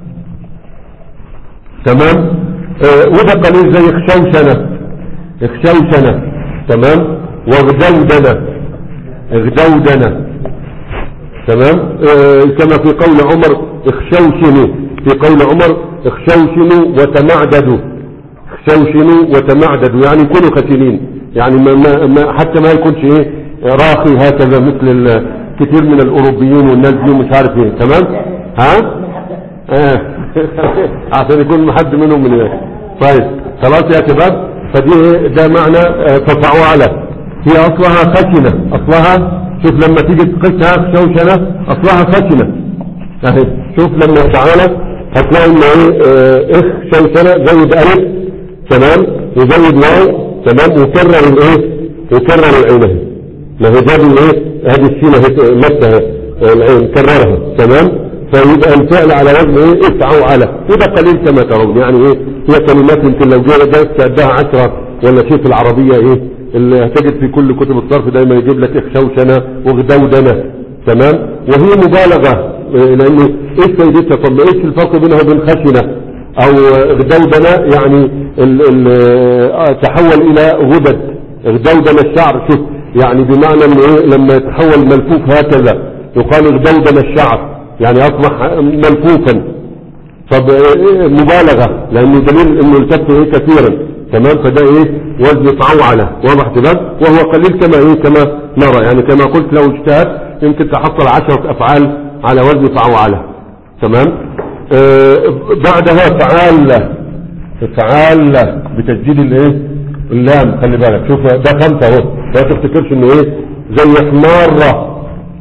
تمام آه وده قليل زي خشوشنة خشوشنة تمام وغدودنة غدودنة تمام آه كما في قول عمر اخشوشنوا في قول عمر اخشوشنوا وتمعددوا اخشوشنوا وتمعددوا يعني كونوا خشنين يعني ما ما ما حتى ما يكونش ايه راخي هكذا مثل ال- كتير من الاوروبيين والناس دي ومش عارف ايه تمام ها آه. عشان يكون حد منهم من هناك طيب خلاص يا شباب فدي إيه؟ ده معنى آه، تفعولة هي اصلها خشنة اصلها شوف لما تيجي تقيسها شوشنة اصلها خشنة اهي شوف لما تعالى هتلاقي ان ايه آه، اخ شوشنة زود الف تمام وزود واو تمام وكرر الايه وكرر العين ما هي جاب الايه هذه السينة هي نفسها آه، العين كررها تمام فيبقى الفعل على وزن ايه اسعوا على وده قليل كما ترون يعني ايه هي كلمات يمكن لو جاء جاءت تعدها عشرة ولا شيء في العربية ايه اللي هتجد في كل كتب الصرف دايما يجيب لك اخشوشنة وغدودنة تمام وهي مبالغة إيه، لانه ايش فايدتها طب ايش الفرق بينها وبين خشنة او غدودنة يعني ال ال آه، تحول الى غدد غدودنة الشعر شوف يعني بمعنى انه ايه لما يتحول ملفوف هكذا يقال غدودنة الشعر يعني اصبح ملفوفا طب إيه مبالغة لانه دليل انه التف ايه كثيرا تمام فده ايه وزن طعوعلة واضح كده وهو قليل كما ايه كما نرى يعني كما قلت لو اجتهد يمكن تحصل عشرة افعال على وزن طعوعلة تمام آه بعدها فعالة فعالة بتسجيل الايه اللام خلي بالك شوف ده خمسة اهو لا تفتكرش انه ايه زي حمارة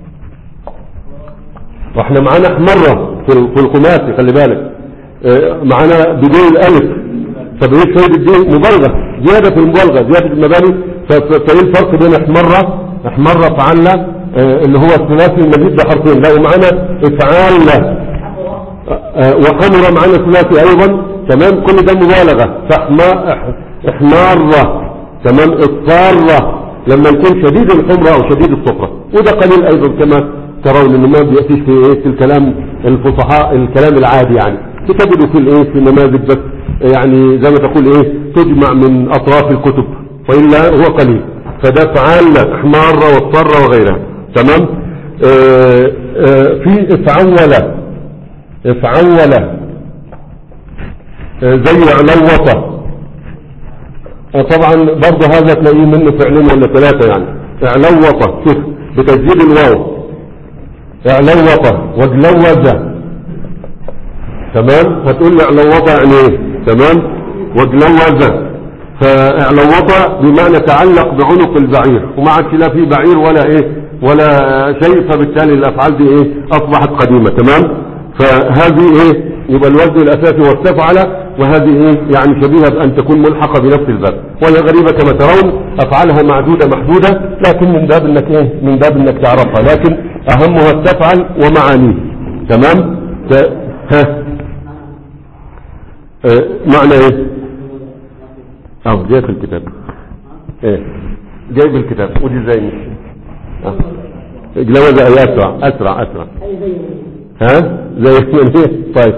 واحنا معانا حمرة في ال- في الخماسي خلي بالك اه، معانا بدون الالف طب ايه فايدة دي مبالغة زيادة في المبالغة زيادة في المباني ف- ف- فايه الفرق بين حمرة حمرة فعلة اه، اللي هو الثلاثي المزيد بحرفين لا ومعانا افعال اه، وحمرة معانا ثلاثي ايضا تمام كل ده مبالغة فحما إح- احمارة تمام اصفارة لما يكون شديد الحمرة او شديد الصفرة وده قليل ايضا كما ترون انه ما بيأتيش في ايه في الكلام الفصحاء الكلام العادي يعني تجده في الايه في النماذج بس يعني زي ما تقول ايه تجمع من اطراف الكتب والا هو قليل فده فعال حمارة واضطرة وغيرها تمام آه آه في افعولة افعولة آه زي علوطة آه طبعا برضه هذا تلاقيه منه فعلين ولا ثلاثة يعني اعلوطة شوف بتسجيل الواو اعلوطة وجلوزة تمام هتقول لي اعلوطة يعني ايه تمام وجلوزة فاعلوطة بمعنى تعلق بعنق البعير وما عادش لا في بعير ولا ايه ولا شيء فبالتالي الافعال دي ايه اصبحت قديمة تمام فهذه ايه يبقى الوزن الاساسي والتفعل وهذه ايه يعني شبيهة بان تكون ملحقة بنفس الباب وهي غريبة كما ترون افعالها معدودة محدودة لكن من باب انك ايه من باب انك تعرفها لكن اهمها التفعل ومعانيه تمام ف... ها آه، معنى ايه اه جاي في الكتاب ايه جاي بالكتاب ودي زي مش اه جلوز اي اسرع اسرع اسرع ها زي من ايه طيب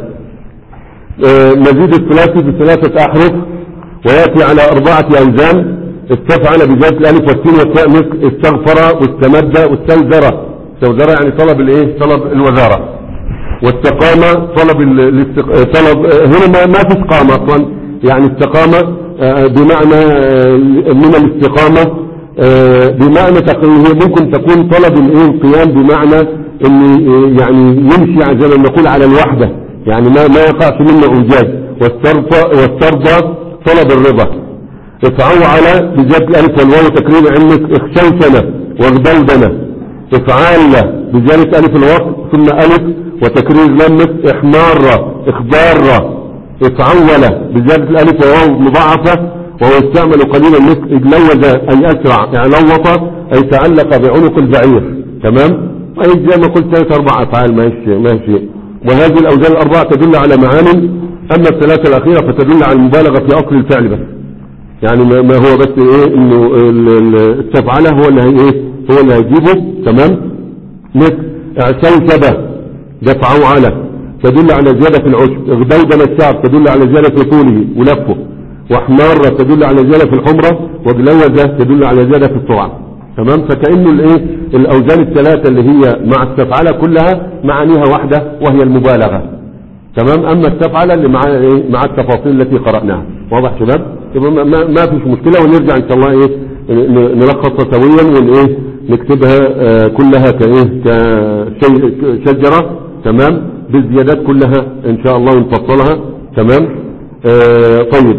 آه، مزيد الثلاثي بثلاثة احرف وياتي على اربعة اوزان استفعل بذات الالف والسين والتاء مثل استغفر واستمد واستنذر استنذر يعني طلب الايه طلب الوزارة واستقامة طلب ال- الاستق... طلب آه، هنا ما, ما في استقامة اصلا يعني استقامة آه، بمعنى آه، من الاستقامة آه، بمعنى تق- هي ممكن تكون طلب الايه القيام بمعنى ان آه، يعني يمشي على- زي ما نقول على الوحدة يعني ما ما يقعش منه ايجاز واسترضى واسترضى طلب الرضا افعوعل بجد الالف والواو تكريم علمك اخشوشنة واغدلدنة افعال بزيادة الف الوصل ثم الف وتكرير لمس احمار اخضار افعول بزيادة الالف وواو مضاعفة وهو يستعمل قليلا مثل اجلوز اي اسرع يعني لوط اي تعلق بعنق البعير تمام اي زي ما قلت ثلاث اربع افعال ماشي ماشي وهذه الاوزان الاربعة تدل على معان اما الثلاثة الاخيرة فتدل على المبالغة في اصل الفعل بس يعني ما ما هو بس ايه انه ال- ال- التفعله هو اللي هي ايه هو اللي هيجيبه تمام مثل اعسوسبه دفعه على تدل على زيادة في العشب اغدودن الشعب تدل على زيادة في طوله ولفه واحمارة تدل على زيادة في الحمرة وجلوزة تدل على زيادة في السرعة تمام فكأنه الايه الاوزان الثلاثة اللي هي مع التفعلة كلها معانيها واحدة وهي المبالغة تمام اما التفعل اللي مع ايه مع التفاصيل التي قرأناها واضح شباب يبقى ما, ما ما فيش مشكلة ونرجع ان شاء الله ايه ن- نلخصها سويا والايه نكتبها آه كلها كايه كشي شجرة تمام بالزيادات كلها ان شاء الله ونفصلها تمام آه طيب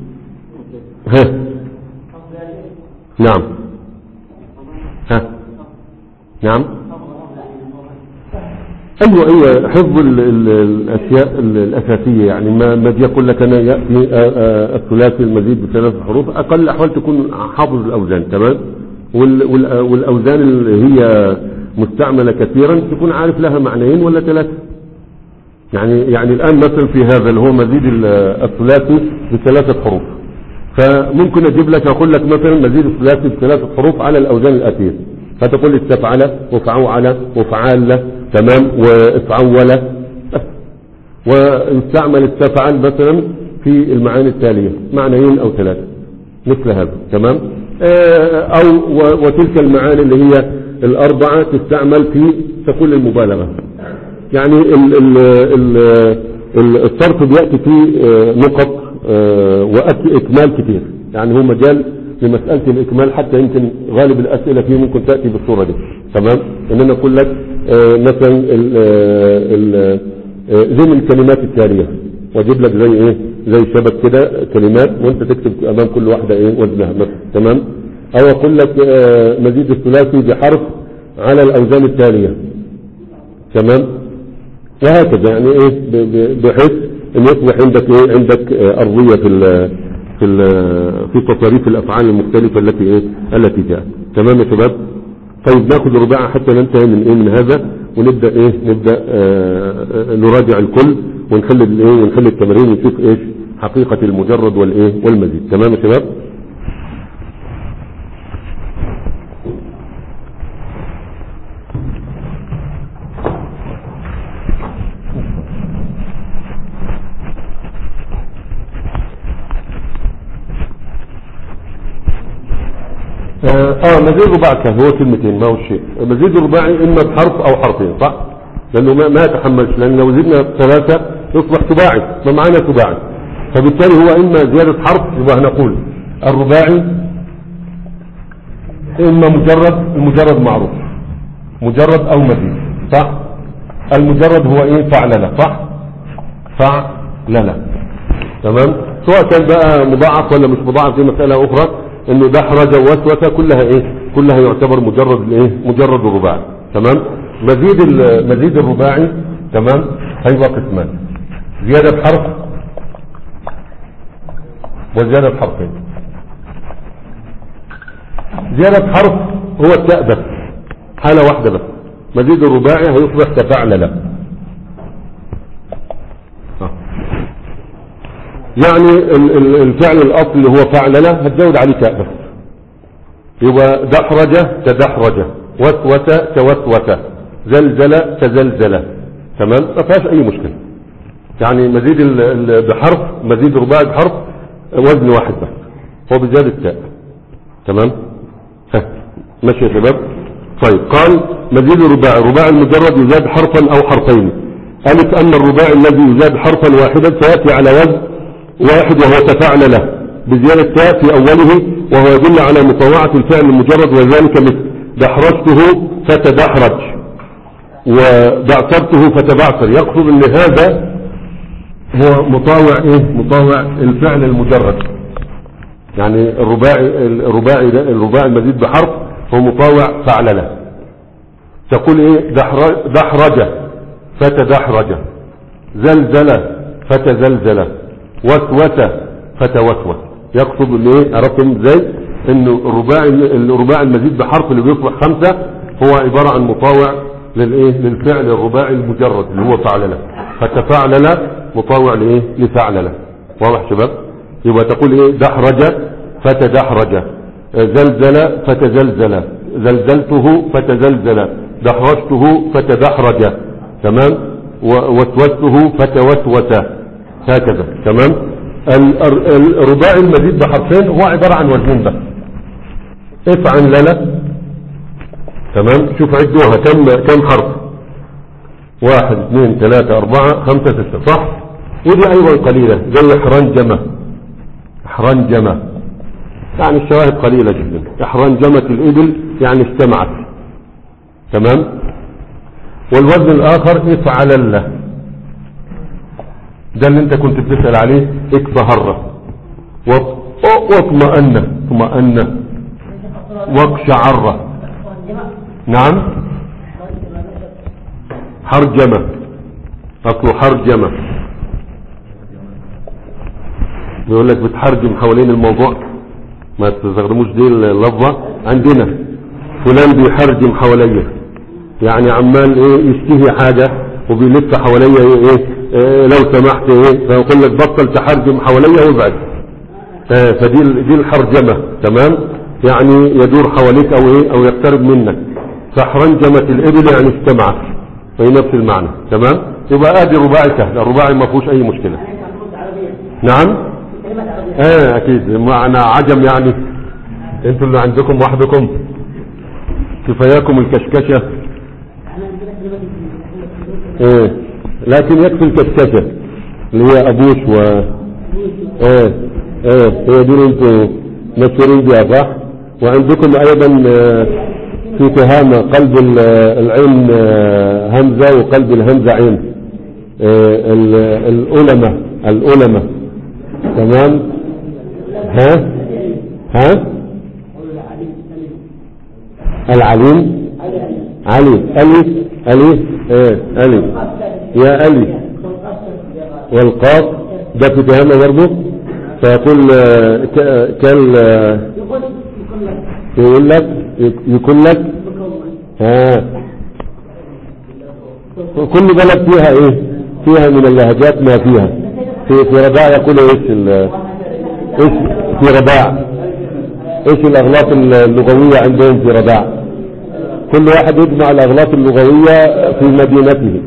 ها نعم ها نعم ايوه ايوه حفظ ال ال الاشياء ال- الاساسيه يعني ما ما دي يقول لك انا ياتي آه، آه، الثلاثي المزيد بثلاث حروف اقل الاحوال تكون حافظ الاوزان تمام وال وال والاوزان اللي هي مستعمله كثيرا تكون عارف لها معنيين ولا ثلاثه يعني يعني الان مثلا في هذا اللي هو مزيد ال- الثلاثي بثلاثه حروف فممكن اجيب لك اقول لك مثلا مزيد الثلاثي بثلاثه حروف على الاوزان الاتيه فتقول استفعل وفعوعل وفعال تمام وافعول بس. ويستعمل استفعل مثلا في المعاني التالية معنيين او ثلاثة مثل هذا تمام آه، او و- وتلك المعاني اللي هي الاربعة تستعمل في تقول المبالغة يعني ال ال ال ال الصرف بيأتي فيه آه، نقط آه، واكمال كتير يعني هو مجال لمسألة الإكمال حتى يمكن غالب الأسئلة فيه ممكن تأتي بالصورة دي تمام إن أنا أقول لك آه، مثلا ال- آه، ال- آه، زي من الكلمات التالية وأجيب لك زي إيه زي شبك كده كلمات وأنت تكتب أمام كل واحدة إيه وزنها مثلا تمام أو أقول لك آه، مزيد الثلاثي بحرف على الأوزان التالية تمام وهكذا يعني ايه ب- ب- بحيث ان يصبح عندك ايه عندك آه، ارضيه في ال في ال في تصاريف الافعال المختلفه التي ايه التي جاءت تمام يا شباب طيب ناخذ رباعه حتى ننتهي من ايه من هذا ونبدا ايه نبدا آه آه، نراجع الكل ونخلي الايه ونخلي التمارين ونشوف ايش حقيقه المجرد والايه والمزيد تمام يا شباب اه آه، مزيد رباعي كان هو كلمتين ما هو شيء مزيد الرباعي اما بحرف او حرفين صح لانه ما, ما يتحملش لان لو زدنا ثلاثة يصبح سباعي ما معنا سباعي فبالتالي هو اما زيادة حرف يبقى هنقول الرباعي اما مجرد المجرد معروف مجرد او مزيد صح المجرد هو ايه فعللة صح فعللة تمام سواء كان بقى مضاعف ولا مش مضاعف دي مسألة اخرى انه دحرج ووسوسة كلها ايه كلها يعتبر مجرد الايه مجرد الرباعي تمام مزيد ال- مزيد الرباعي تمام هيبقى قسمان زيادة بحرف وزيادة بحرفين زيادة بحرف هو التاء بس حالة واحدة بس مزيد الرباعي هيصبح تفعل له يعني ال- ال- الفعل الاصل اللي هو فعلله هتزود عليه تاء بس يبقى دحرج تدحرج وسوس توسوس زلزل تزلزل تمام ما فيهاش اي مشكله يعني مزيد ال- ال- بحرف مزيد رباعي بحرف وزن واحد بس هو بزيادة التاء تمام ها ماشي يا شباب طيب قال مزيد الرباعي الرباعي المجرد يزاد حرفا او حرفين ألف أن الرباعي الذي يزاد حرفا واحدا سيأتي على وزن واحد وهو تفاعل له بزيادة تاء في أوله وهو يدل على مطوعة الفعل المجرد وذلك مثل دحرجته فتدحرج ودعترته فتبعثر يقصد ان هذا هو مطاوع ايه مطاوع الفعل المجرد يعني الرباعي الرباعي ده الرباعي المزيد بحرف هو مطاوع فعلله تقول ايه دحر- دحرج فتدحرج زلزل فتزلزل وسوس فتوسوس يقصد ان ايه عرفتم ازاي انه الرباعي الرباعي المزيد بحرف اللي بيصبح خمسة هو عبارة عن مطاوع للايه للفعل الرباعي المجرد اللي هو فعلله فتفعلل مطاوع لايه لفعلله واضح شباب يبقى تقول ايه دحرج فتدحرج زلزل فتزلزل زلزلته فتزلزل دحرجته فتدحرج تمام ووسوسته فتوسوس هكذا تمام ال- ال- الرباعي المزيد بحرفين هو عبارة عن وزنين بس افعل لنا تمام شوف عدوها كم كم حرف واحد اثنين ثلاثة أربعة خمسة ستة صح ودي أيضا قليلة زي حرنجمة حرنجمة يعني الشواهد قليلة جدا احرنجمت الإبل يعني اجتمعت تمام والوزن الآخر افعل له ده اللي انت كنت بتسأل عليه اكفهر وط- واطمأن اطمأن واقشعر نعم حرجمة أصله حرجمة بيقول لك بتحرجم حوالين الموضوع ما تستخدموش دي اللفظة عندنا فلان بيحرجم حواليا يعني عمال ايه يشتهي حاجة وبيلف حواليا ايه, إيه, إيه لو سمحت ايه فيقول لك بطل تحرجم حواليا وابعد آه، فدي ال- دي الحرجمة تمام يعني يدور حواليك او ايه او يقترب منك فحرنجمة الابل يعني اجتمعت وهي نفس المعنى تمام يبقى ادي رباعي سهل الرباعي ما فيهوش اي مشكلة نعم اه اكيد معنى عجم يعني انتوا اللي عندكم وحدكم كفاياكم الكشكشة ايه لكن يكفي الكشكشة اللي هي ابوش و ايه ايه هي دي اللي انتوا مشهورين بها صح وعندكم ايضا آه، في تهامة قلب ال- العين آه، همزة وقلب الهمزة عين آه، ال- الألمة الألمة تمام ها ها العليم علي ألي ألي ايه ألي يا ألي والقاف ده في تهامة برضه فيقول آه، ك- كال آه، يقول لك يكون لك ها كل بلد فيها ايه فيها من اللهجات ما فيها في في رباع يقول ايش ال- ايش في رباع ايش الاغلاط اللغوية عندهم في رباع كل واحد يجمع الاغلاط اللغوية في مدينته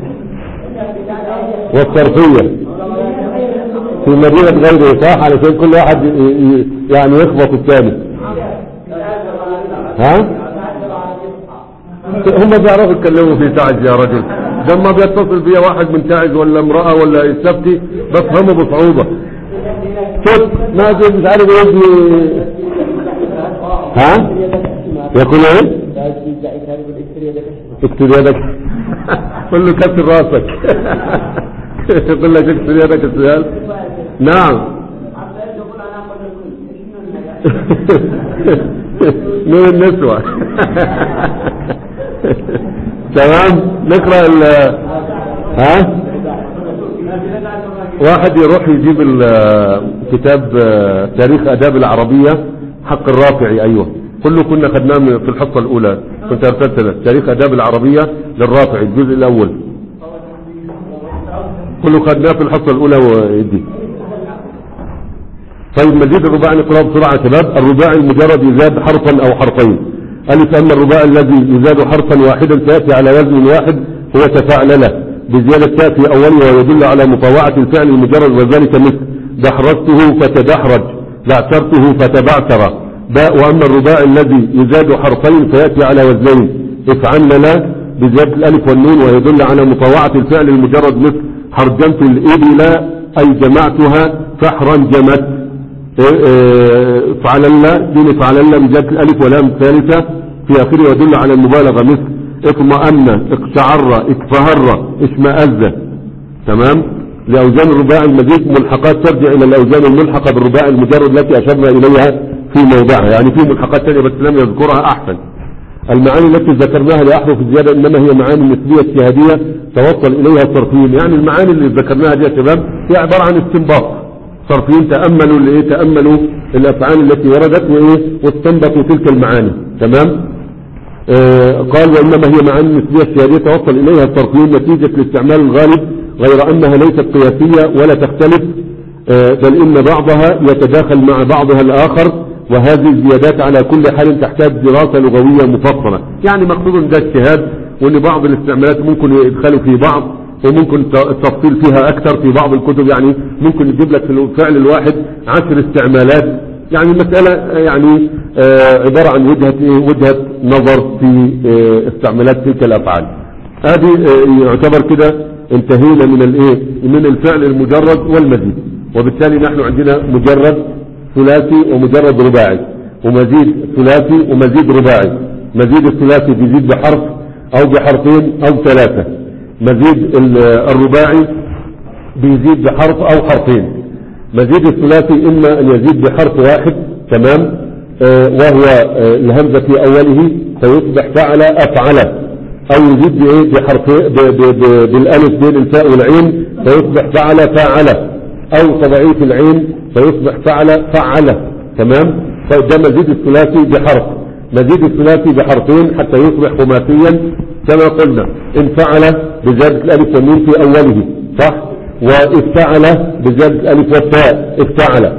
والصرفية في مدينة غيره صح علشان كل واحد ي- ي- يعني يخبط الثاني ها هم بيعرفوا يتكلموا في تعز يا رجل لما بيتصل بيا واحد من تعز ولا امرأة ولا السبتي بفهمه بصعوبة شوف ما في مش عارف ايه بي- ها يقول ايه اكتب يدك قل له كسر راسك يقول لك اكسر يدك السؤال نعم من النسوة تمام نقرأ ال ها واحد يروح يجيب ال- كتاب آه، تاريخ آداب العربية حق الرافعي أيوه كله كنا خدناه من- في الحصة الأولى كنت أرسلت لك تاريخ آداب العربية للرافعي الجزء الأول كله خدناه في الحصة الأولى ويدي طيب مزيد الرباعي نقرأه بسرعة يا شباب الرباعي المجرد يزاد حرفا أو حرفين ألف أما الرباعي الذي يزاد حرفا واحدا سيأتي على وزن واحد هو تفاعلله بزيادة تاء في أوله ويدل على مطاوعة الفعل المجرد وذلك مثل دحرجته فتدحرج بعثرته فتبعثر باء وأما الرباعي الذي يزاد حرفين فيأتي على وزنين افعلنا بزيادة الألف والنون ويدل على مطاوعة الفعل المجرد مثل حرجمت الإبل أي جمعتها فحرا جمت فعلنا دين فعلنا بزيادة الألف واللام الثالثة في آخره يدل على المبالغة مثل اطمأن اقشعر اكفهر اشمأز تمام لأوزان الرباع المزيد ملحقات ترجع إلى الأوزان الملحقة بالرباع المجرد التي أشرنا إليها في موضعها يعني في ملحقات ثانية بس لم يذكرها أحسن المعاني التي ذكرناها لأحرف الزيادة إنما هي معاني نسبية اجتهادية توصل إليها الصرفيين يعني المعاني اللي ذكرناها دي يا شباب هي عبارة عن استنباط صرفيين تأملوا لإيه تأملوا الأفعال التي وردت وإيه واستنبطوا تلك المعاني تمام آه قال وإنما هي معاني نسبية اجتهادية توصل إليها الصرفيين نتيجة الاستعمال الغالب غير أنها ليست قياسية ولا تختلف آه بل إن بعضها يتداخل مع بعضها الآخر وهذه الزيادات على كل حال تحتاج دراسة لغوية مفصلة يعني مقصود ده اجتهاد وان بعض الاستعمالات ممكن يدخلوا في بعض وممكن التفصيل فيها اكثر في بعض الكتب يعني ممكن يجيب لك في الفعل الواحد عشر استعمالات يعني المسألة يعني آه عبارة عن وجهة وجهة نظر في آه استعمالات تلك الافعال هذه آه يعتبر كده انتهينا من الايه من الفعل المجرد والمزيد وبالتالي نحن عندنا مجرد ثلاثي ومجرد رباعي ومزيد ثلاثي ومزيد رباعي مزيد الثلاثي بيزيد بحرف او بحرفين او ثلاثة مزيد الرباعي بيزيد بحرف او حرفين مزيد الثلاثي اما ان يزيد بحرف واحد تمام آه وهو آه الهمزة في اوله فيصبح فعل افعل او يزيد بايه بحرف بالالف بين الفاء والعين فيصبح فعل فاعل او تضعيف العين فيصبح فعل فعل تمام طيب ده مزيد الثلاثي بحرف مزيد الثلاثي بحرفين حتى يصبح خماسيا كما قلنا ان فعل بزيادة الالف والنون في اوله صح وافتعل بزيادة الالف والتاء افتعل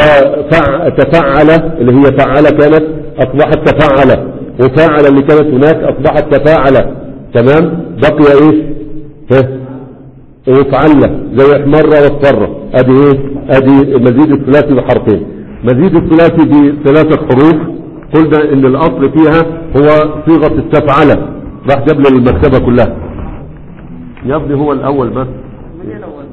وتفعل اللي هي فعل كانت اصبحت تفعل وفاعل اللي كانت هناك اصبحت تفاعل تمام بقي ايش ها وفعل زي احمر واصفر ادي ايه ادي مزيد الثلاثي بحرفين مزيد الثلاثي بثلاثة حروف قلنا ان الاصل فيها هو صيغة استفعل راح جاب لي المكتبة كلها يا ابني هو الاول بس من هي الأول؟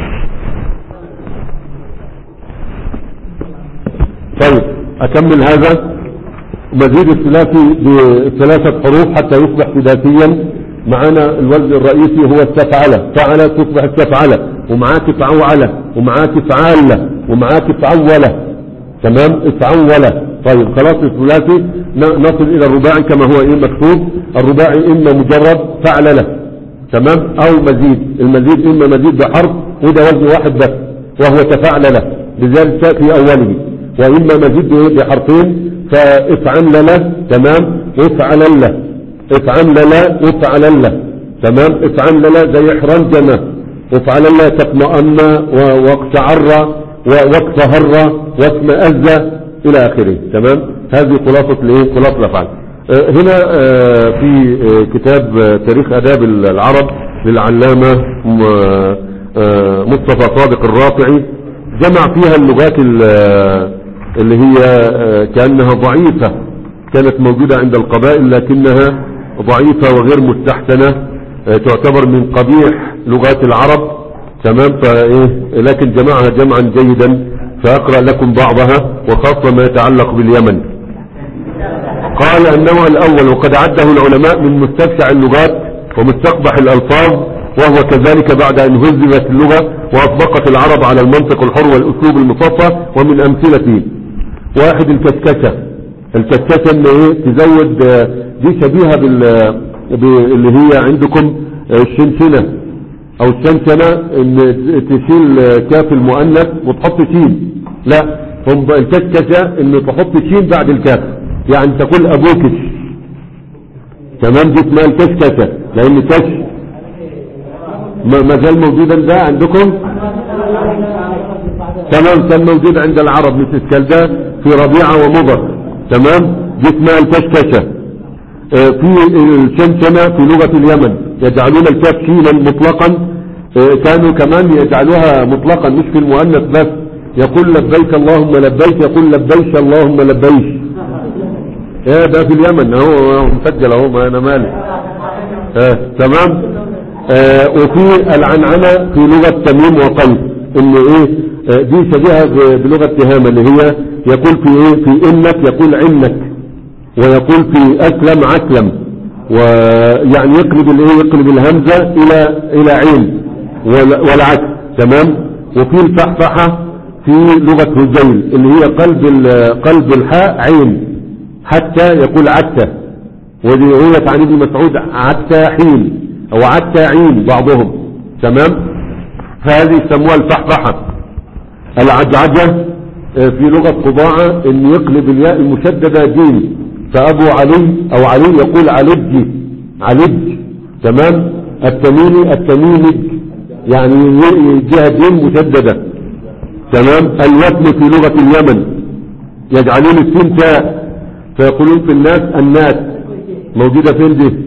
طيب اكمل هذا مزيد الثلاثي بثلاثة حروف حتى يصبح ثلاثيا معانا الوزن الرئيسي هو استفعل فعل تصبح استفعل ومعاك فعول ومعاك فعال ومعاك فعول تمام افعول طيب خلاص الثلاثي ن- نصل الى الرباعي كما هو ايه مكتوب الرباعي اما مجرد فعلله تمام او مزيد المزيد اما مزيد بحرف وده وزن واحد بس وهو تفعلله بزيادة تاء في اوله واما مزيد بإيه؟ بحرفين فافعل له تمام افعل له افعل له افعل له تمام افعل له زي احرام جمع وافعل له تطمئن و- واقشعر و- واقتهر واسمأز الى اخره تمام هذه خلاصة الايه خلاصة الافعال آه، هنا آه، في آه، كتاب آه، تاريخ اداب العرب للعلامة م- آه، مصطفى صادق الرافعي جمع فيها اللغات ال- اللي هي آه، كأنها ضعيفة كانت موجودة عند القبائل لكنها ضعيفة وغير مستحسنة آه، تعتبر من قبيح لغات العرب تمام فايه لكن جمعها جمعا جيدا فاقرأ لكم بعضها وخاصة ما يتعلق باليمن قال النوع الاول وقد عده العلماء من مستبشع اللغات ومستقبح الالفاظ وهو كذلك بعد ان هزمت اللغة واطبقت العرب على المنطق الحر والاسلوب المصفى ومن امثلته واحد الكشكشة الكشكشة ان ايه تزود آه، دي شبيهة بال ب- اللي هي عندكم آه، الشنشنة او الشنشنة ان تشيل آه، كاف المؤنث وتحط شين لا هم بقى الكشكشة ان تحط شين بعد الكاف يعني تقول ابوكش تمام دي اسمها الكشكشة لان كش ما ما زال موجودا ده عندكم تمام كان موجود عند العرب مش اشكال ده في ربيعة ومضر تمام دي اسمها الكشكشة آه، في الشمشمة في لغة اليمن يجعلون الكاف شينا مطلقا آه، كانوا كمان يجعلوها مطلقا مش في المؤنث بس يقول لبيك اللهم لبيك يقول لبيك اللهم لبيك ايه ده في اليمن اهو أهو مسجل اهو ما انا مالي آه تمام آه وفي العنعنة في لغة تميم وقيس ان ايه آه دي شبيهة ب- بلغة تهامة اللي هي يقول في ايه في انك يقول عنك ويقول في اسلم عسلم ويعني يقلب الايه يقلب الهمزة الى الى عين وال- والعكس تمام وفي الفحفحة في لغة هزيل اللي هي قلب ال- قلب الحاء عين حتى يقول عتى ودي رواية عن ابن مسعود عتاحين او عتاعين بعضهم تمام فهذه يسموها الفحفحة العجعجة آه، في لغة قضاعة ان يقلب الياء المشددة جيم فابو علي او علي يقول علج علج تمام التميمي التميمج يعني يجيها جيم مشددة تمام الوثن في لغة اليمن يجعلون السين تاء فيقولون في الناس الناس موجودة فين دي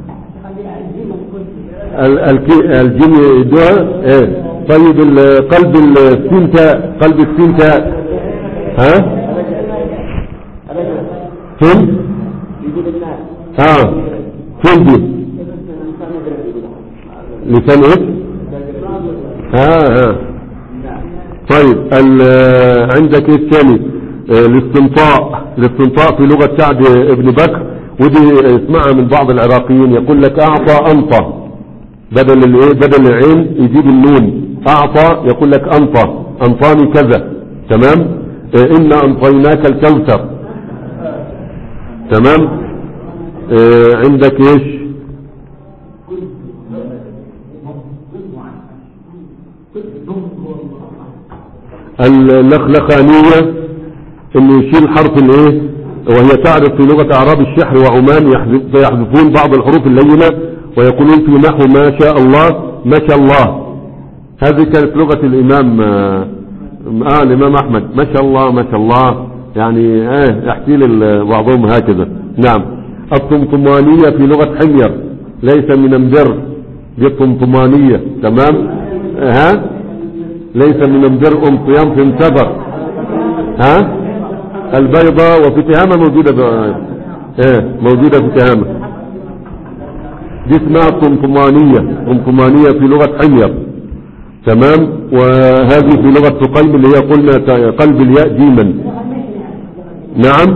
ال- الكي- الجن يدوها ايه طيب ال- قلب السين تاء قلب السين تاء ها فين اه فين دي لسان ايه ها ها طيب ال- عندك ايه الثاني آه، الاستنطاء الاستنطاء في لغة سعد ابن بكر ودي اسمعها من بعض العراقيين يقول لك اعطى انطى بدل الايه بدل العين يجيب النون اعطى يقول لك انطى انطاني كذا تمام آه، انا انطيناك الكوثر تمام آه، عندك ايش اللخلخانية انه يشيل حرف الايه وهي تعرف في لغة اعراب الشحر وعمان يحذف- يحذفون بعض الحروف اللينة ويقولون في نحو ما شاء الله ما شاء الله هذه كانت لغة الامام آه آه الامام احمد ما شاء الله ما شاء الله يعني اه احكي لي بعضهم هكذا نعم الطمطمانية في لغة حمير ليس من امبر دي الطمطمانية تمام آه، ها ليس من امبر ام صيام في انتظر ها البيضة وفي تهامة موجودة ب... ايه موجودة في تهامة دي اسمها الطمطمانية طمطمانية في لغة حمير تمام وهذه في لغة سقيم اللي هي قلنا ت- قلب الياء جيما نعم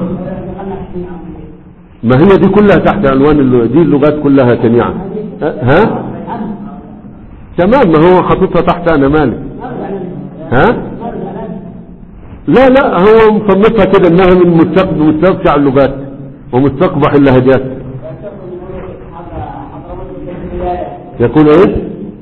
ما هي دي كلها تحت عنوان اللغة دي اللغات كلها جميعا أه، ها تمام ما هو حاططها تحت انا مالك ها لا لا هو مصنفها كده انها من مستقبل مستوسع اللغات ومستقبح اللهجات يكون ايش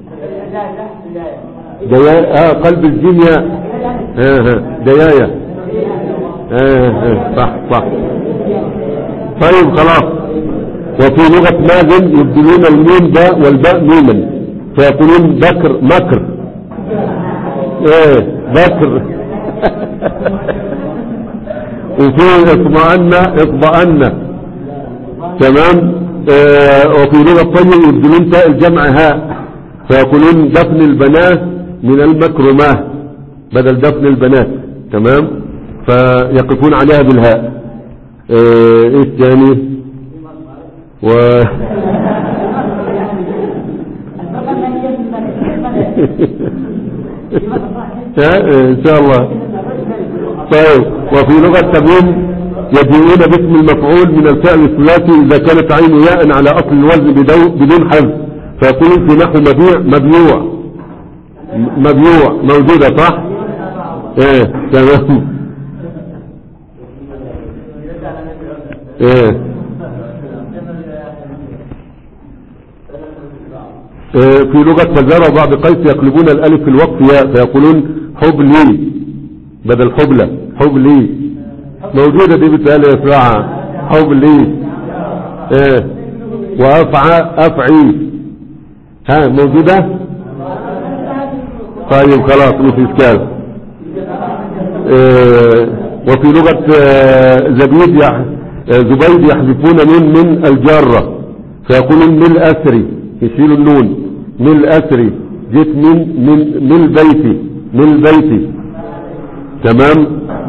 ديا اه قلب الجنيا اه اه ديايا اه اه صح صح طيب خلاص وفي لغة مازن يبدلون الميم باء والباء ميما فيقولون بكر مكر ايه بكر وفي اطمأن اطمأن تمام آه وفي لغة طيب يبدلون تاء الجمع هاء فيقولون دفن البنات من المكرمات بدل دفن البنات تمام فيقفون عليها بالهاء آه، ايه الثاني و ها، ان شاء الله طيب وفي لغة تميم يجيئون باسم المفعول من الفعل الثلاثي إذا كانت عين ياء على أصل الوزن بدو- بدون حذف فيقولون في نحو مبيع مبيوع م- مبيوع موجودة صح؟ ايه تمام ايه آه، في لغة فزارة وبعض قيس يقلبون الألف في الوقف ياء فيقولون حبلي بدل حبلة حبلي موجودة دي بتقال يا سراعة حبلي ايه وأفعى أفعي ها موجودة طيب خلاص مش إشكال آه، وفي لغة آه، زبيد يح- آه، زبيد يحذفون من من الجارة فيقولون من الأسري يشيلوا النون من الأسري جيت من من من البيت من البيت تمام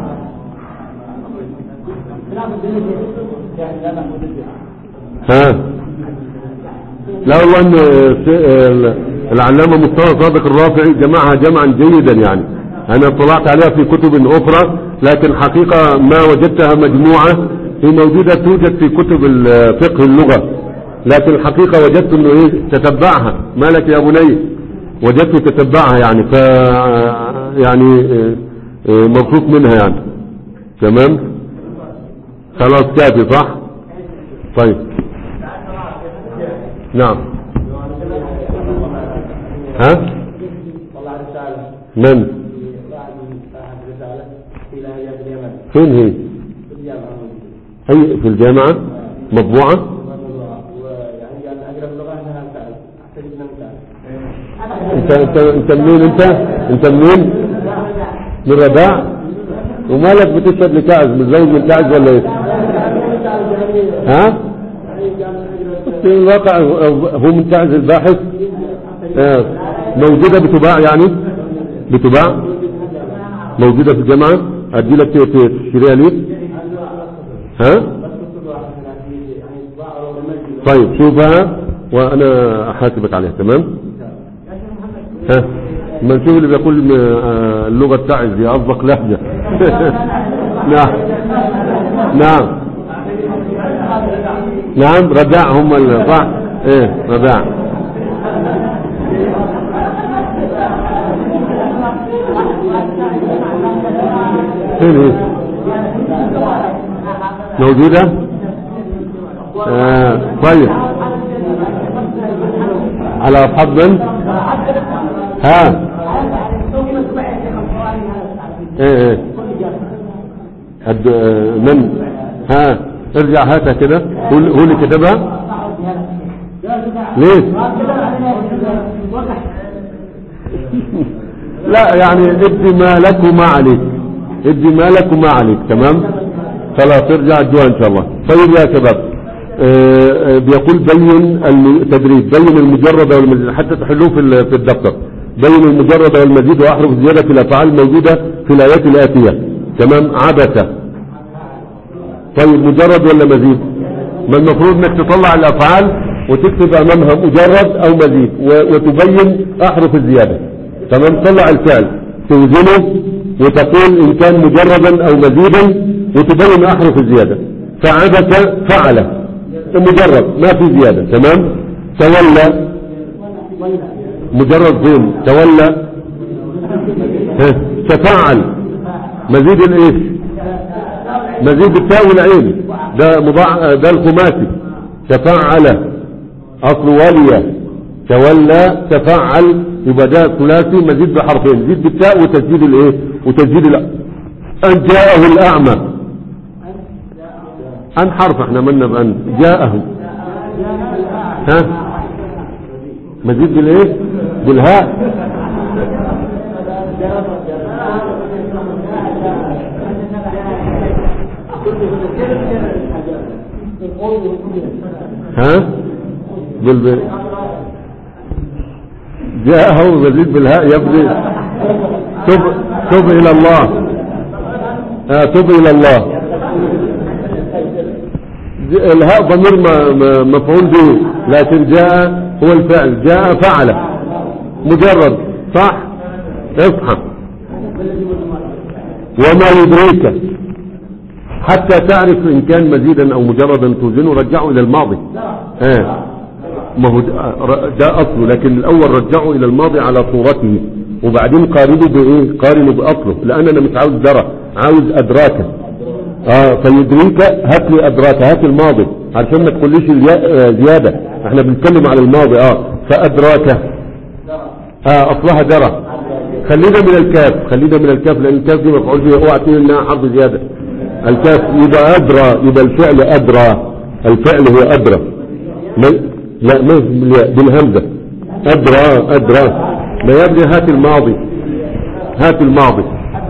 ها لا والله ان س- العلامة مصطفى صادق الرافعي جمعها جمعا جيدا يعني انا اطلعت عليها في كتب اخرى لكن حقيقة ما وجدتها مجموعة هي موجودة توجد في كتب ال- فقه اللغة لكن الحقيقة وجدت انه ايه تتبعها مالك يا بني وجدت تتبعها يعني ف يعني آه، آه، مبسوط منها يعني تمام خلاص كافي صح طيب نعم ها طلع رسالة من بعد بعد رسالة إلى أيام اليمن فين هي في الجامعة هي في الجامعة مطبوعة ويعني قال أقرب لغة أنها مثال أحتاج من مثال انت انت انت منين انت انت منين من رباع ومالك بتشهد لكعز متزوج من كعز ولا ايه ها في الواقع هو من كعز الباحث آه. موجودة بتباع يعني بتباع موجودة في الجامعة ادي لك ت- ت- تشتريها لي ها طيب شوفها وانا احاسبك عليها تمام ها ما نشوف اللي بيقول م- آه، اللغة بتاعي دي قصدك لهجة نعم نعم نعم رداع هم اللي صح ايه رداع فين هي موجودة آه طيب على أصحاب من ها ايه ايه هد آه، من ها ارجع هاتها كده هو هو اللي كتبها ليه لا يعني ادي ما لك وما عليك ادي ما لك وما عليك تمام خلاص ارجع الدواء ان شاء الله طيب يا شباب آه، آه، بيقول بين التدريب بين المجرد والمزيد حتى تحلوه في ال- في الدفتر بين المجرد والمزيد واحرف زيادة الافعال الموجودة في الايات الاتية تمام عبث طيب مجرد ولا مزيد ما المفروض انك تطلع الافعال وتكتب امامها مجرد او مزيد و- وتبين احرف الزيادة تمام طلع الفعل توزنه وتقول ان كان مجردا او مزيدا وتبين احرف الزيادة فعبث فعل مجرد ما في زيادة تمام تولى مجرد فين تولى ها، تفاعل مزيد الايش مزيد التاء والعين ده مضاع ده الخماسي تفعل اصل ولي تولى تفعل يبقى ده ثلاثي مزيد بحرفين زيد بالتاء وتسديد الايه وتسديد الأ... ان جاءه الاعمى ان حرف احنا منا بان جاءه ها مزيد بالايه بالهاء ها بالب... جاءه مزيد بالهاء يبدي تب تب الى الله آه تب الى الله ج- الهاء ضمير م- م- مفعول به لكن جاء هو الفعل جاء فعل مجرد صح اصحى وما يدريك حتى تعرف ان كان مزيدا او مجردا توزنه رجعه الى الماضي اه ما هو ده- ر- ده اصله لكن الاول رجعه الى الماضي على صورته وبعدين قارنه بايه قارنه باصله لان انا مش عاوز درى عاوز ادراكه اه فيدريك هات لي ادراك هات الماضي عشان ما تقوليش الياء آه، زياده احنا بنتكلم على الماضي اه فادراك اه اصلها درى خلينا من الكاف خلينا من الكاف لان الكاف دي مفعول بها اوعى تقول انها حرف زياده الكاف يبقى ادرى يبقى الفعل ادرى الفعل هو ادرى ما لا ما بالياء، بالهمزه ادرى ادرى ما يبني هات الماضي هات الماضي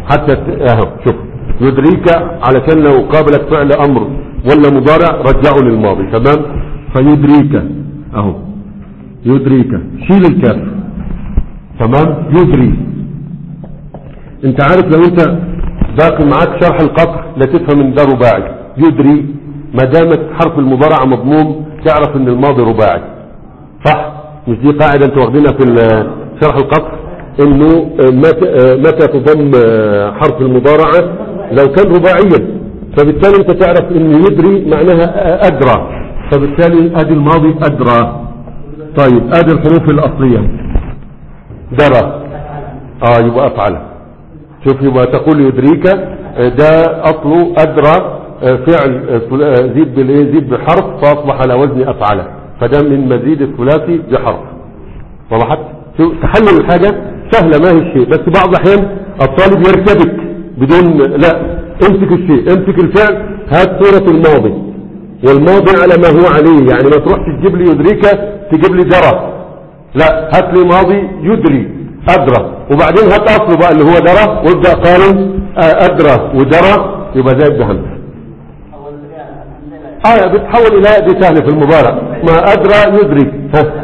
حتى ت- اهو شوف يدريك علشان لو قابلك فعل امر ولا مضارع رجعه للماضي تمام فيدريك اهو يدريك شيل الكاف تمام يدري انت عارف لو انت باقي معاك شرح القطر لا تفهم ان ده رباعي يدري ما دامت حرف المضارع مضموم تعرف ان الماضي رباعي صح مش دي قاعدة انتوا واخدينها في ال- شرح القطر انه آه، متى آه، متى تضم آه، حرف المضارعة لو كان رباعيا فبالتالي انت تعرف ان يدري معناها آه، ادرى فبالتالي ادي الماضي ادرى طيب ادي الحروف الاصلية درى اه يبقى افعل شوف يبقى تقول يدريك آه، ده اصله ادرى آه، فعل آه، فل- آه، زيد بالايه زيد بحرف فاصبح على وزن افعل فده من مزيد الثلاثي بحرف وضحت شو تحلل الحاجة سهلة ما هي الشيء بس بعض الأحيان الطالب يرتبك بدون لا امسك الشيء امسك الفعل هات صورة الماضي والماضي على ما هو عليه يعني ما تروحش تجيب لي يدريك تجيب لي درى لا هات لي ماضي يدري أدرى وبعدين هات أصله بقى اللي هو درى وابدأ قارن آه، أدرى ودرى يبقى زائد بهمس أول الحمد لله اه بتحول إلى دي سهلة في المضارع ما أدرى يدري ها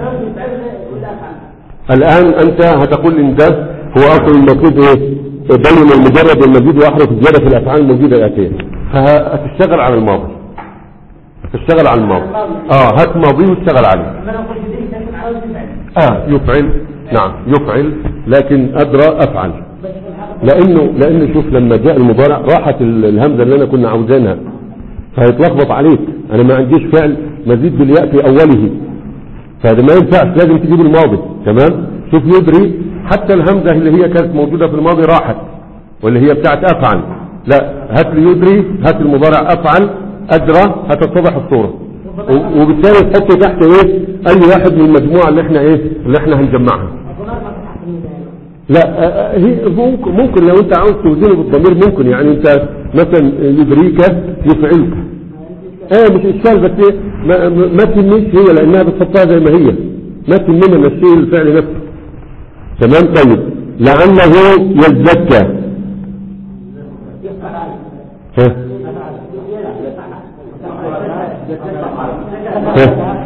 الآن أنت هتقول إن ده هو أصل المفروض إيه بين المجرد المزيد وأحرف الزيادة في الأفعال الموجودة الآتية فهتشتغل على الماضي هتشتغل على الماضي آه هات ماضي واشتغل عليه ما نقول جديد لكن عاوز يفعل آه يفعل نعم يفعل لكن أدرى أفعل لأنه لأنه شوف لما جاء المضارع راحت ال- الهمزة اللي أنا كنا عاوزينها فهيتلخبط عليك أنا ما عنديش فعل مزيد بالياء في أوله فهذا ما ينفعش لازم تجيب الماضي تمام شوف يدري حتى الهمزة اللي هي كانت موجودة في الماضي راحت واللي هي بتاعت أفعل لا هات لي يدري هات المضارع أفعل أدرى هتتضح الصورة و- وبالتالي تحط تحت ايه اي واحد من المجموعة اللي احنا ايه اللي احنا هنجمعها لا آه، آه، هي ممكن ممكن لو انت عاوز توزنه بالضمير ممكن يعني انت مثلا يدريك يفعلك اه مش اشكال بس إيه، ما, ما ما تهمنيش هي لانها بتحطها زي ما هي ما تهمنا من الشيء الفعل نفسه تمام طيب لعله يزكى ها ها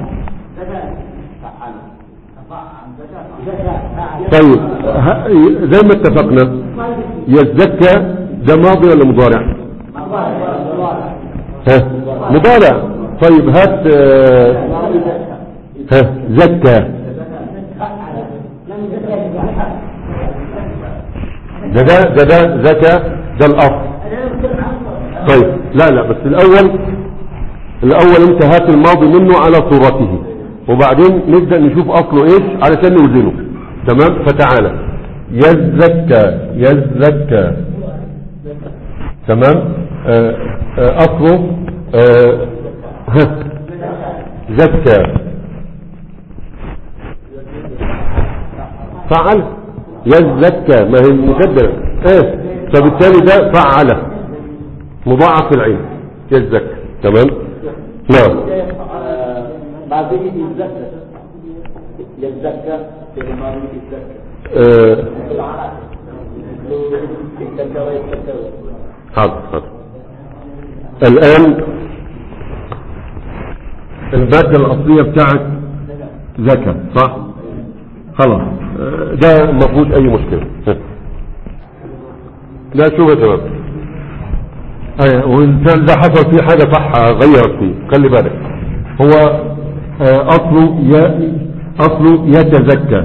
طيب ه- زي ما اتفقنا يزكى ده ماضي ولا مضارع ها مضارع طيب هات آه، ها زكى ده ده ده ده زكى ده الاصل طيب لا لا بس الاول الاول انت هات الماضي منه على صورته وبعدين نبدأ نشوف اصله ايش علشان نوزنه تمام فتعالى يزكى يزكى تمام آه آه اصله آه ها، زكى فعل يزكى ما هي المقدرة ايه فبالتالي ده فعل مضاعف العين يزكى تمام نعم بعد ذلك يتزكى يتزكى في الماضي يتزكى آه يتزكى ويتزكى حاضر حاضر الآن المادة الأصلية بتاعت زكاة صح خلاص آه، ده ما فيهوش أي مشكلة ها. لا شوف يا شباب أيوة والإنسان ده حصل فيه حاجة صح غيرت فيه خلي بالك هو آه، أصله ي... أصله يتزكى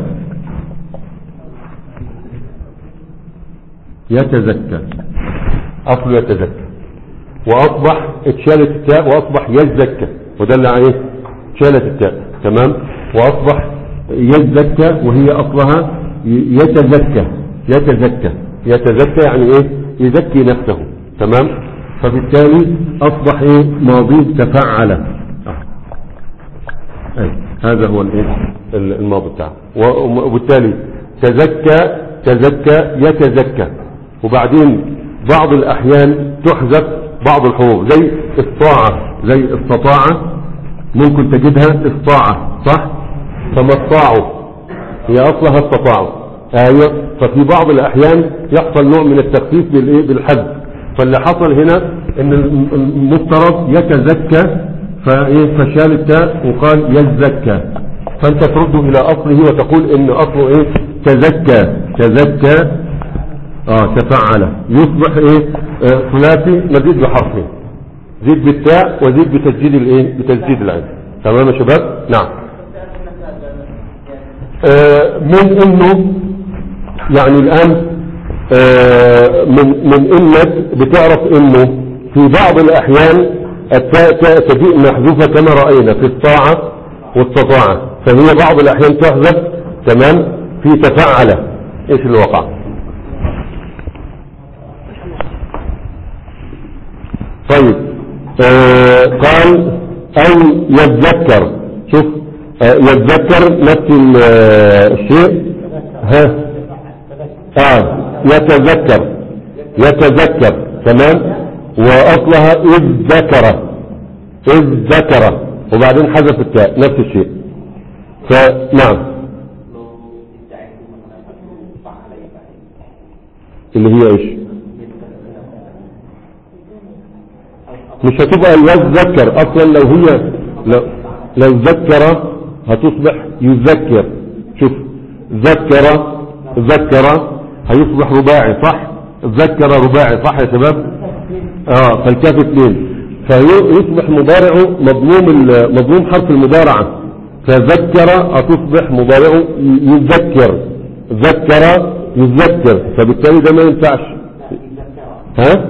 يتزكى أصله يتزكى وأصبح اتشالت التاء وأصبح يزكى وده اللي عليه اتشالت التاء تمام وأصبح يزكى وهي أصلها ي- يتزكى يتزكى يتزكى يعني إيه يزكي نفسه تمام فبالتالي أصبح إيه ماضي تفعل آه. أي. هذا هو الإيه ال- الماضي بتاعه و- وبالتالي تزكى تزكى يتزكى وبعدين بعض الأحيان تحذف بعض الحروف زي استطاعة زي استطاعة ممكن تجدها استطاعة صح فما استطاعوا هي أصلها استطاعوا ايوه ففي بعض الاحيان يحصل نوع من التخفيف بالايه بالحذف فاللي حصل هنا ان الم- المفترض يتزكى فايه فشال التاء وقال يزكى فانت ترده الى اصله وتقول ان اصله ايه تزكى تزكى اه تفعل يصبح ايه آه ثلاثي مزيد بحرفين زيد بالتاء وزيد بتسجيل الايه بتسجيل العين تمام يا شباب نعم آه من انه يعني الان آه من من انك بتعرف انه في بعض الاحيان التاء تاء تجيء محذوفه كما راينا في الطاعه والتطاعه فهي بعض الاحيان تحذف تمام في تفعل ايش اللي وقع طيب آه قال أو يتذكر شوف آه يتذكر نفس ال- آه، الشيء ها آه يتذكر يتذكر تمام وأصلها إذ ذكر إذ ذكر وبعدين حذف التاء نفس الشيء فنعم اللي هي ايش مش هتبقى يذكر اصلا لو هي لو, لو ذكر هتصبح يذكر شوف ذكر ذكر هيصبح رباعي صح ذكر رباعي صح يا شباب اه فالكاف اثنين فيصبح مضارعه مضموم ال- مضموم حرف المضارعة فذكر هتصبح مضارعه يذكر ذكر يذكر فبالتالي ده ما ينفعش ها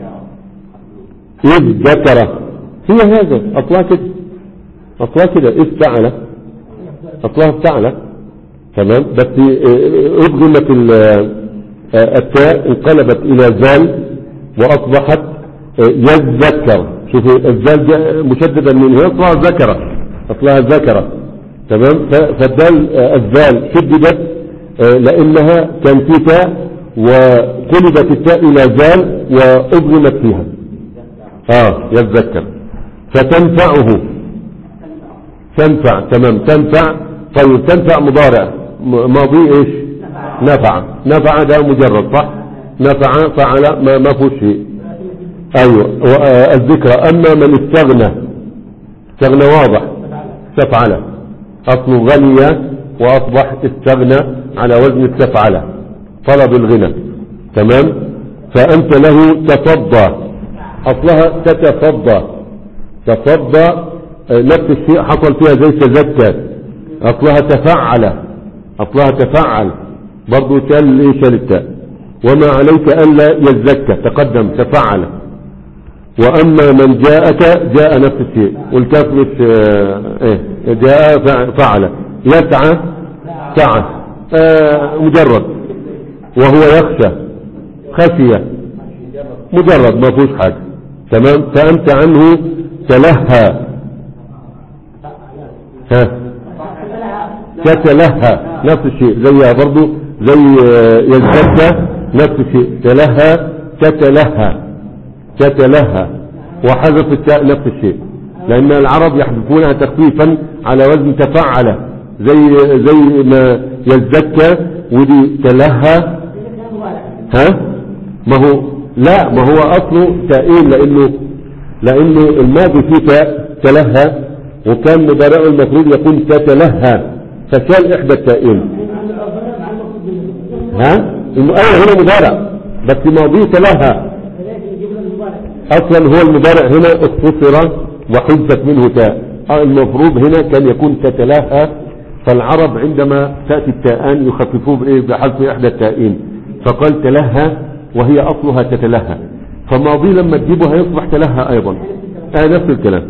إذ ذكر هي هذا أصلها كده أصلها كده إذ فعل أصلها افتعل تمام بس آه، أبغمت ال- آه، التاء انقلبت إلى زال وأصبحت آه، يذكر شوفوا الزال جاء مشددا من هي أصلها ذكر أصلها ذكر تمام ف- فالدال آه، الزال شددت آه، لأنها كان في تاء وقلبت التاء إلى زال وأبغمت فيها اه يتذكر فتنفعه تنفع تمام تنفع طيب تنفع مضارع م- ماضي ايش نفع نفع ده مجرد صح نفع فعل ما ما فيهوش شيء ايوه و- آه، الذكرى اما من استغنى استغنى واضح استفعل اصله غني واصبح استغنى على وزن استفعل طلب الغنى تمام فانت له تصدى اصلها تتفضى تصدى آه، نفس الشيء حصل فيها زي تزكى اصلها تفعل اصلها تفعل برضو شال ايه شال التاء وما عليك الا يزكى تقدم تفعل واما من جاءك جاء نفس الشيء والكاف مش آه، ايه جاء فع- فعل يسعى سعى آه، مجرد وهو يخشى خشيه مجرد ما فيهوش حاجة تمام فأنت عنه تلهى ها تتلهى نفس الشيء زيها برضو زي آه، يزكى نفس الشيء تلهى تتلهى تتلهى وحذف التاء نفس الشيء لأن العرب يحذفونها تخفيفا على وزن تفعل زي زي ما يزكى ودي تلهى ها ما هو لا ما هو اصله تائين لانه لانه الماضي فيه تاء تلهى وكان مضارعه المفروض يكون تتلهى فشال احدى التائين ها الم- ايوه هنا مضارع بس ماضيه تلهى اصلا هو المضارع هنا اختصر وحذفت منه تاء آه، المفروض هنا كان يكون تتلهى فالعرب عندما تأتي التاءان يخففوه بإيه؟ بحذف إحدى التائين فقال تلهى وهي أصلها تتلهى فماضي لما تجيبه هيصبح تلهى أيضا آه نفس الكلام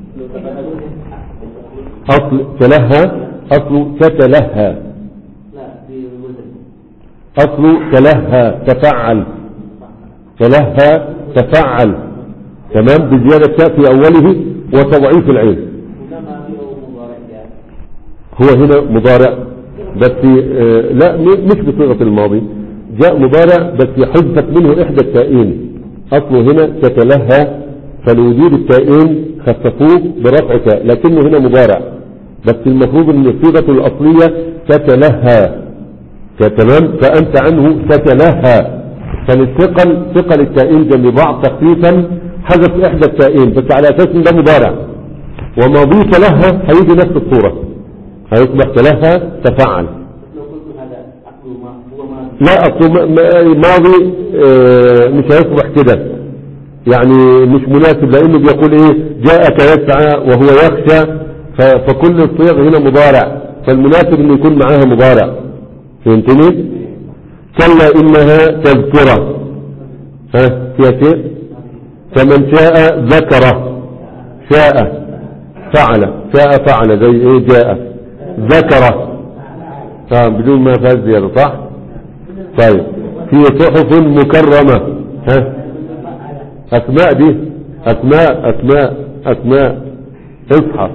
أصل تلهى أصل تتلهى لا في الوزن أصل تلهى تفعل تلهى تفعل تمام بزيادة تاء في أوله وتضعيف العين وكما فيه مضارع جاء هو هنا مضارع بس آه، لا م- مش بصيغة الماضي جاء مضارع بس حذفت منه إحدى التائين أصله هنا تتلهى فلوجود التائين خففوه برفع تاء لكنه هنا مضارع بس المفروض ان صيغته الأصلية تتلهى تمام فأنت عنه تتلهى فالثقل ثقل التائين جنب بعض تخفيفا حذف إحدى التائين بس على أساس إن ده مضارع وماضي تلهى هيجي نفس الصورة هيصبح تلهى تفعل لو قلت هذا عقل ما هو ما لا أصله م- م- ماضي آه، مش هيصبح كده يعني مش مناسب لأنه بيقول إيه جاءك يسعى وهو يخشى ف- فكل الصيغ هنا مضارع فالمناسب إنه يكون معاها مضارع فهمتني؟ كلا إنها تذكرة ها فيها شيء فمن شاء ذكره شاء فعل شاء فعل زي ايه جاء ذكره اه بدون ما فاز زيادة صح طيب في صحف مكرمة ها اسماء دي اسماء اسماء اسماء اصحى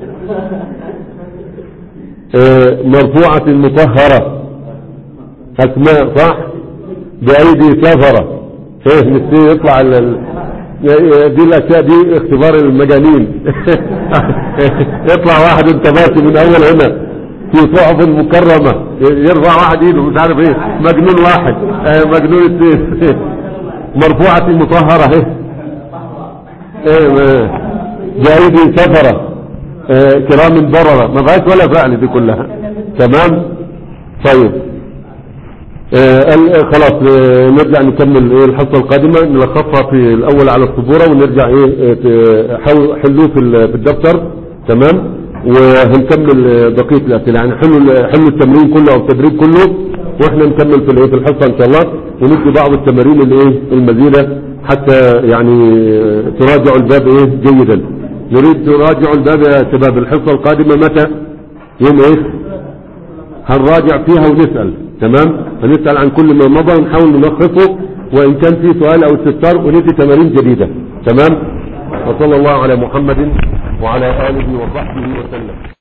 آه، مرفوعة مطهرة اسماء صح بايدي سفرة ايه نسي يطلع ال- ال- دي الاشياء دي اختبار المجانين يطلع واحد انت ماشي من اول هنا في صحف مكرمة يرفع واحد ايده مش عارف ايه مجنون واحد اه مجنون اثنين مرفوعة مطهرة اهي ايه ما- بايدي سفرة اه كرام بررة ما بقاش ولا فعل دي كلها تمام طيب آه، ال- خلاص آه، نرجع نكمل إيه الحصة القادمة نلخصها في الأول على السبورة ونرجع إيه آه، ت- حاول- حلوه في ال- في الدفتر تمام وهنكمل آه، بقية الأسئلة يعني حلوا ال- حلوا التمرين كله أو التدريب كله وإحنا نكمل في الإيه في الحصة إن شاء الله وندي بعض التمارين الإيه المزيدة حتى يعني آه، تراجعوا الباب إيه جيدا نريد تراجعوا الباب يا شباب الحصة القادمة متى يوم إيه هنراجع فيها ونسأل تمام هنسأل عن كل ما مضى ونحاول نلخصه وإن كان في سؤال أو استفسار وندي تمارين جديدة تمام وصلى الله على محمد وعلى آله وصحبه وسلم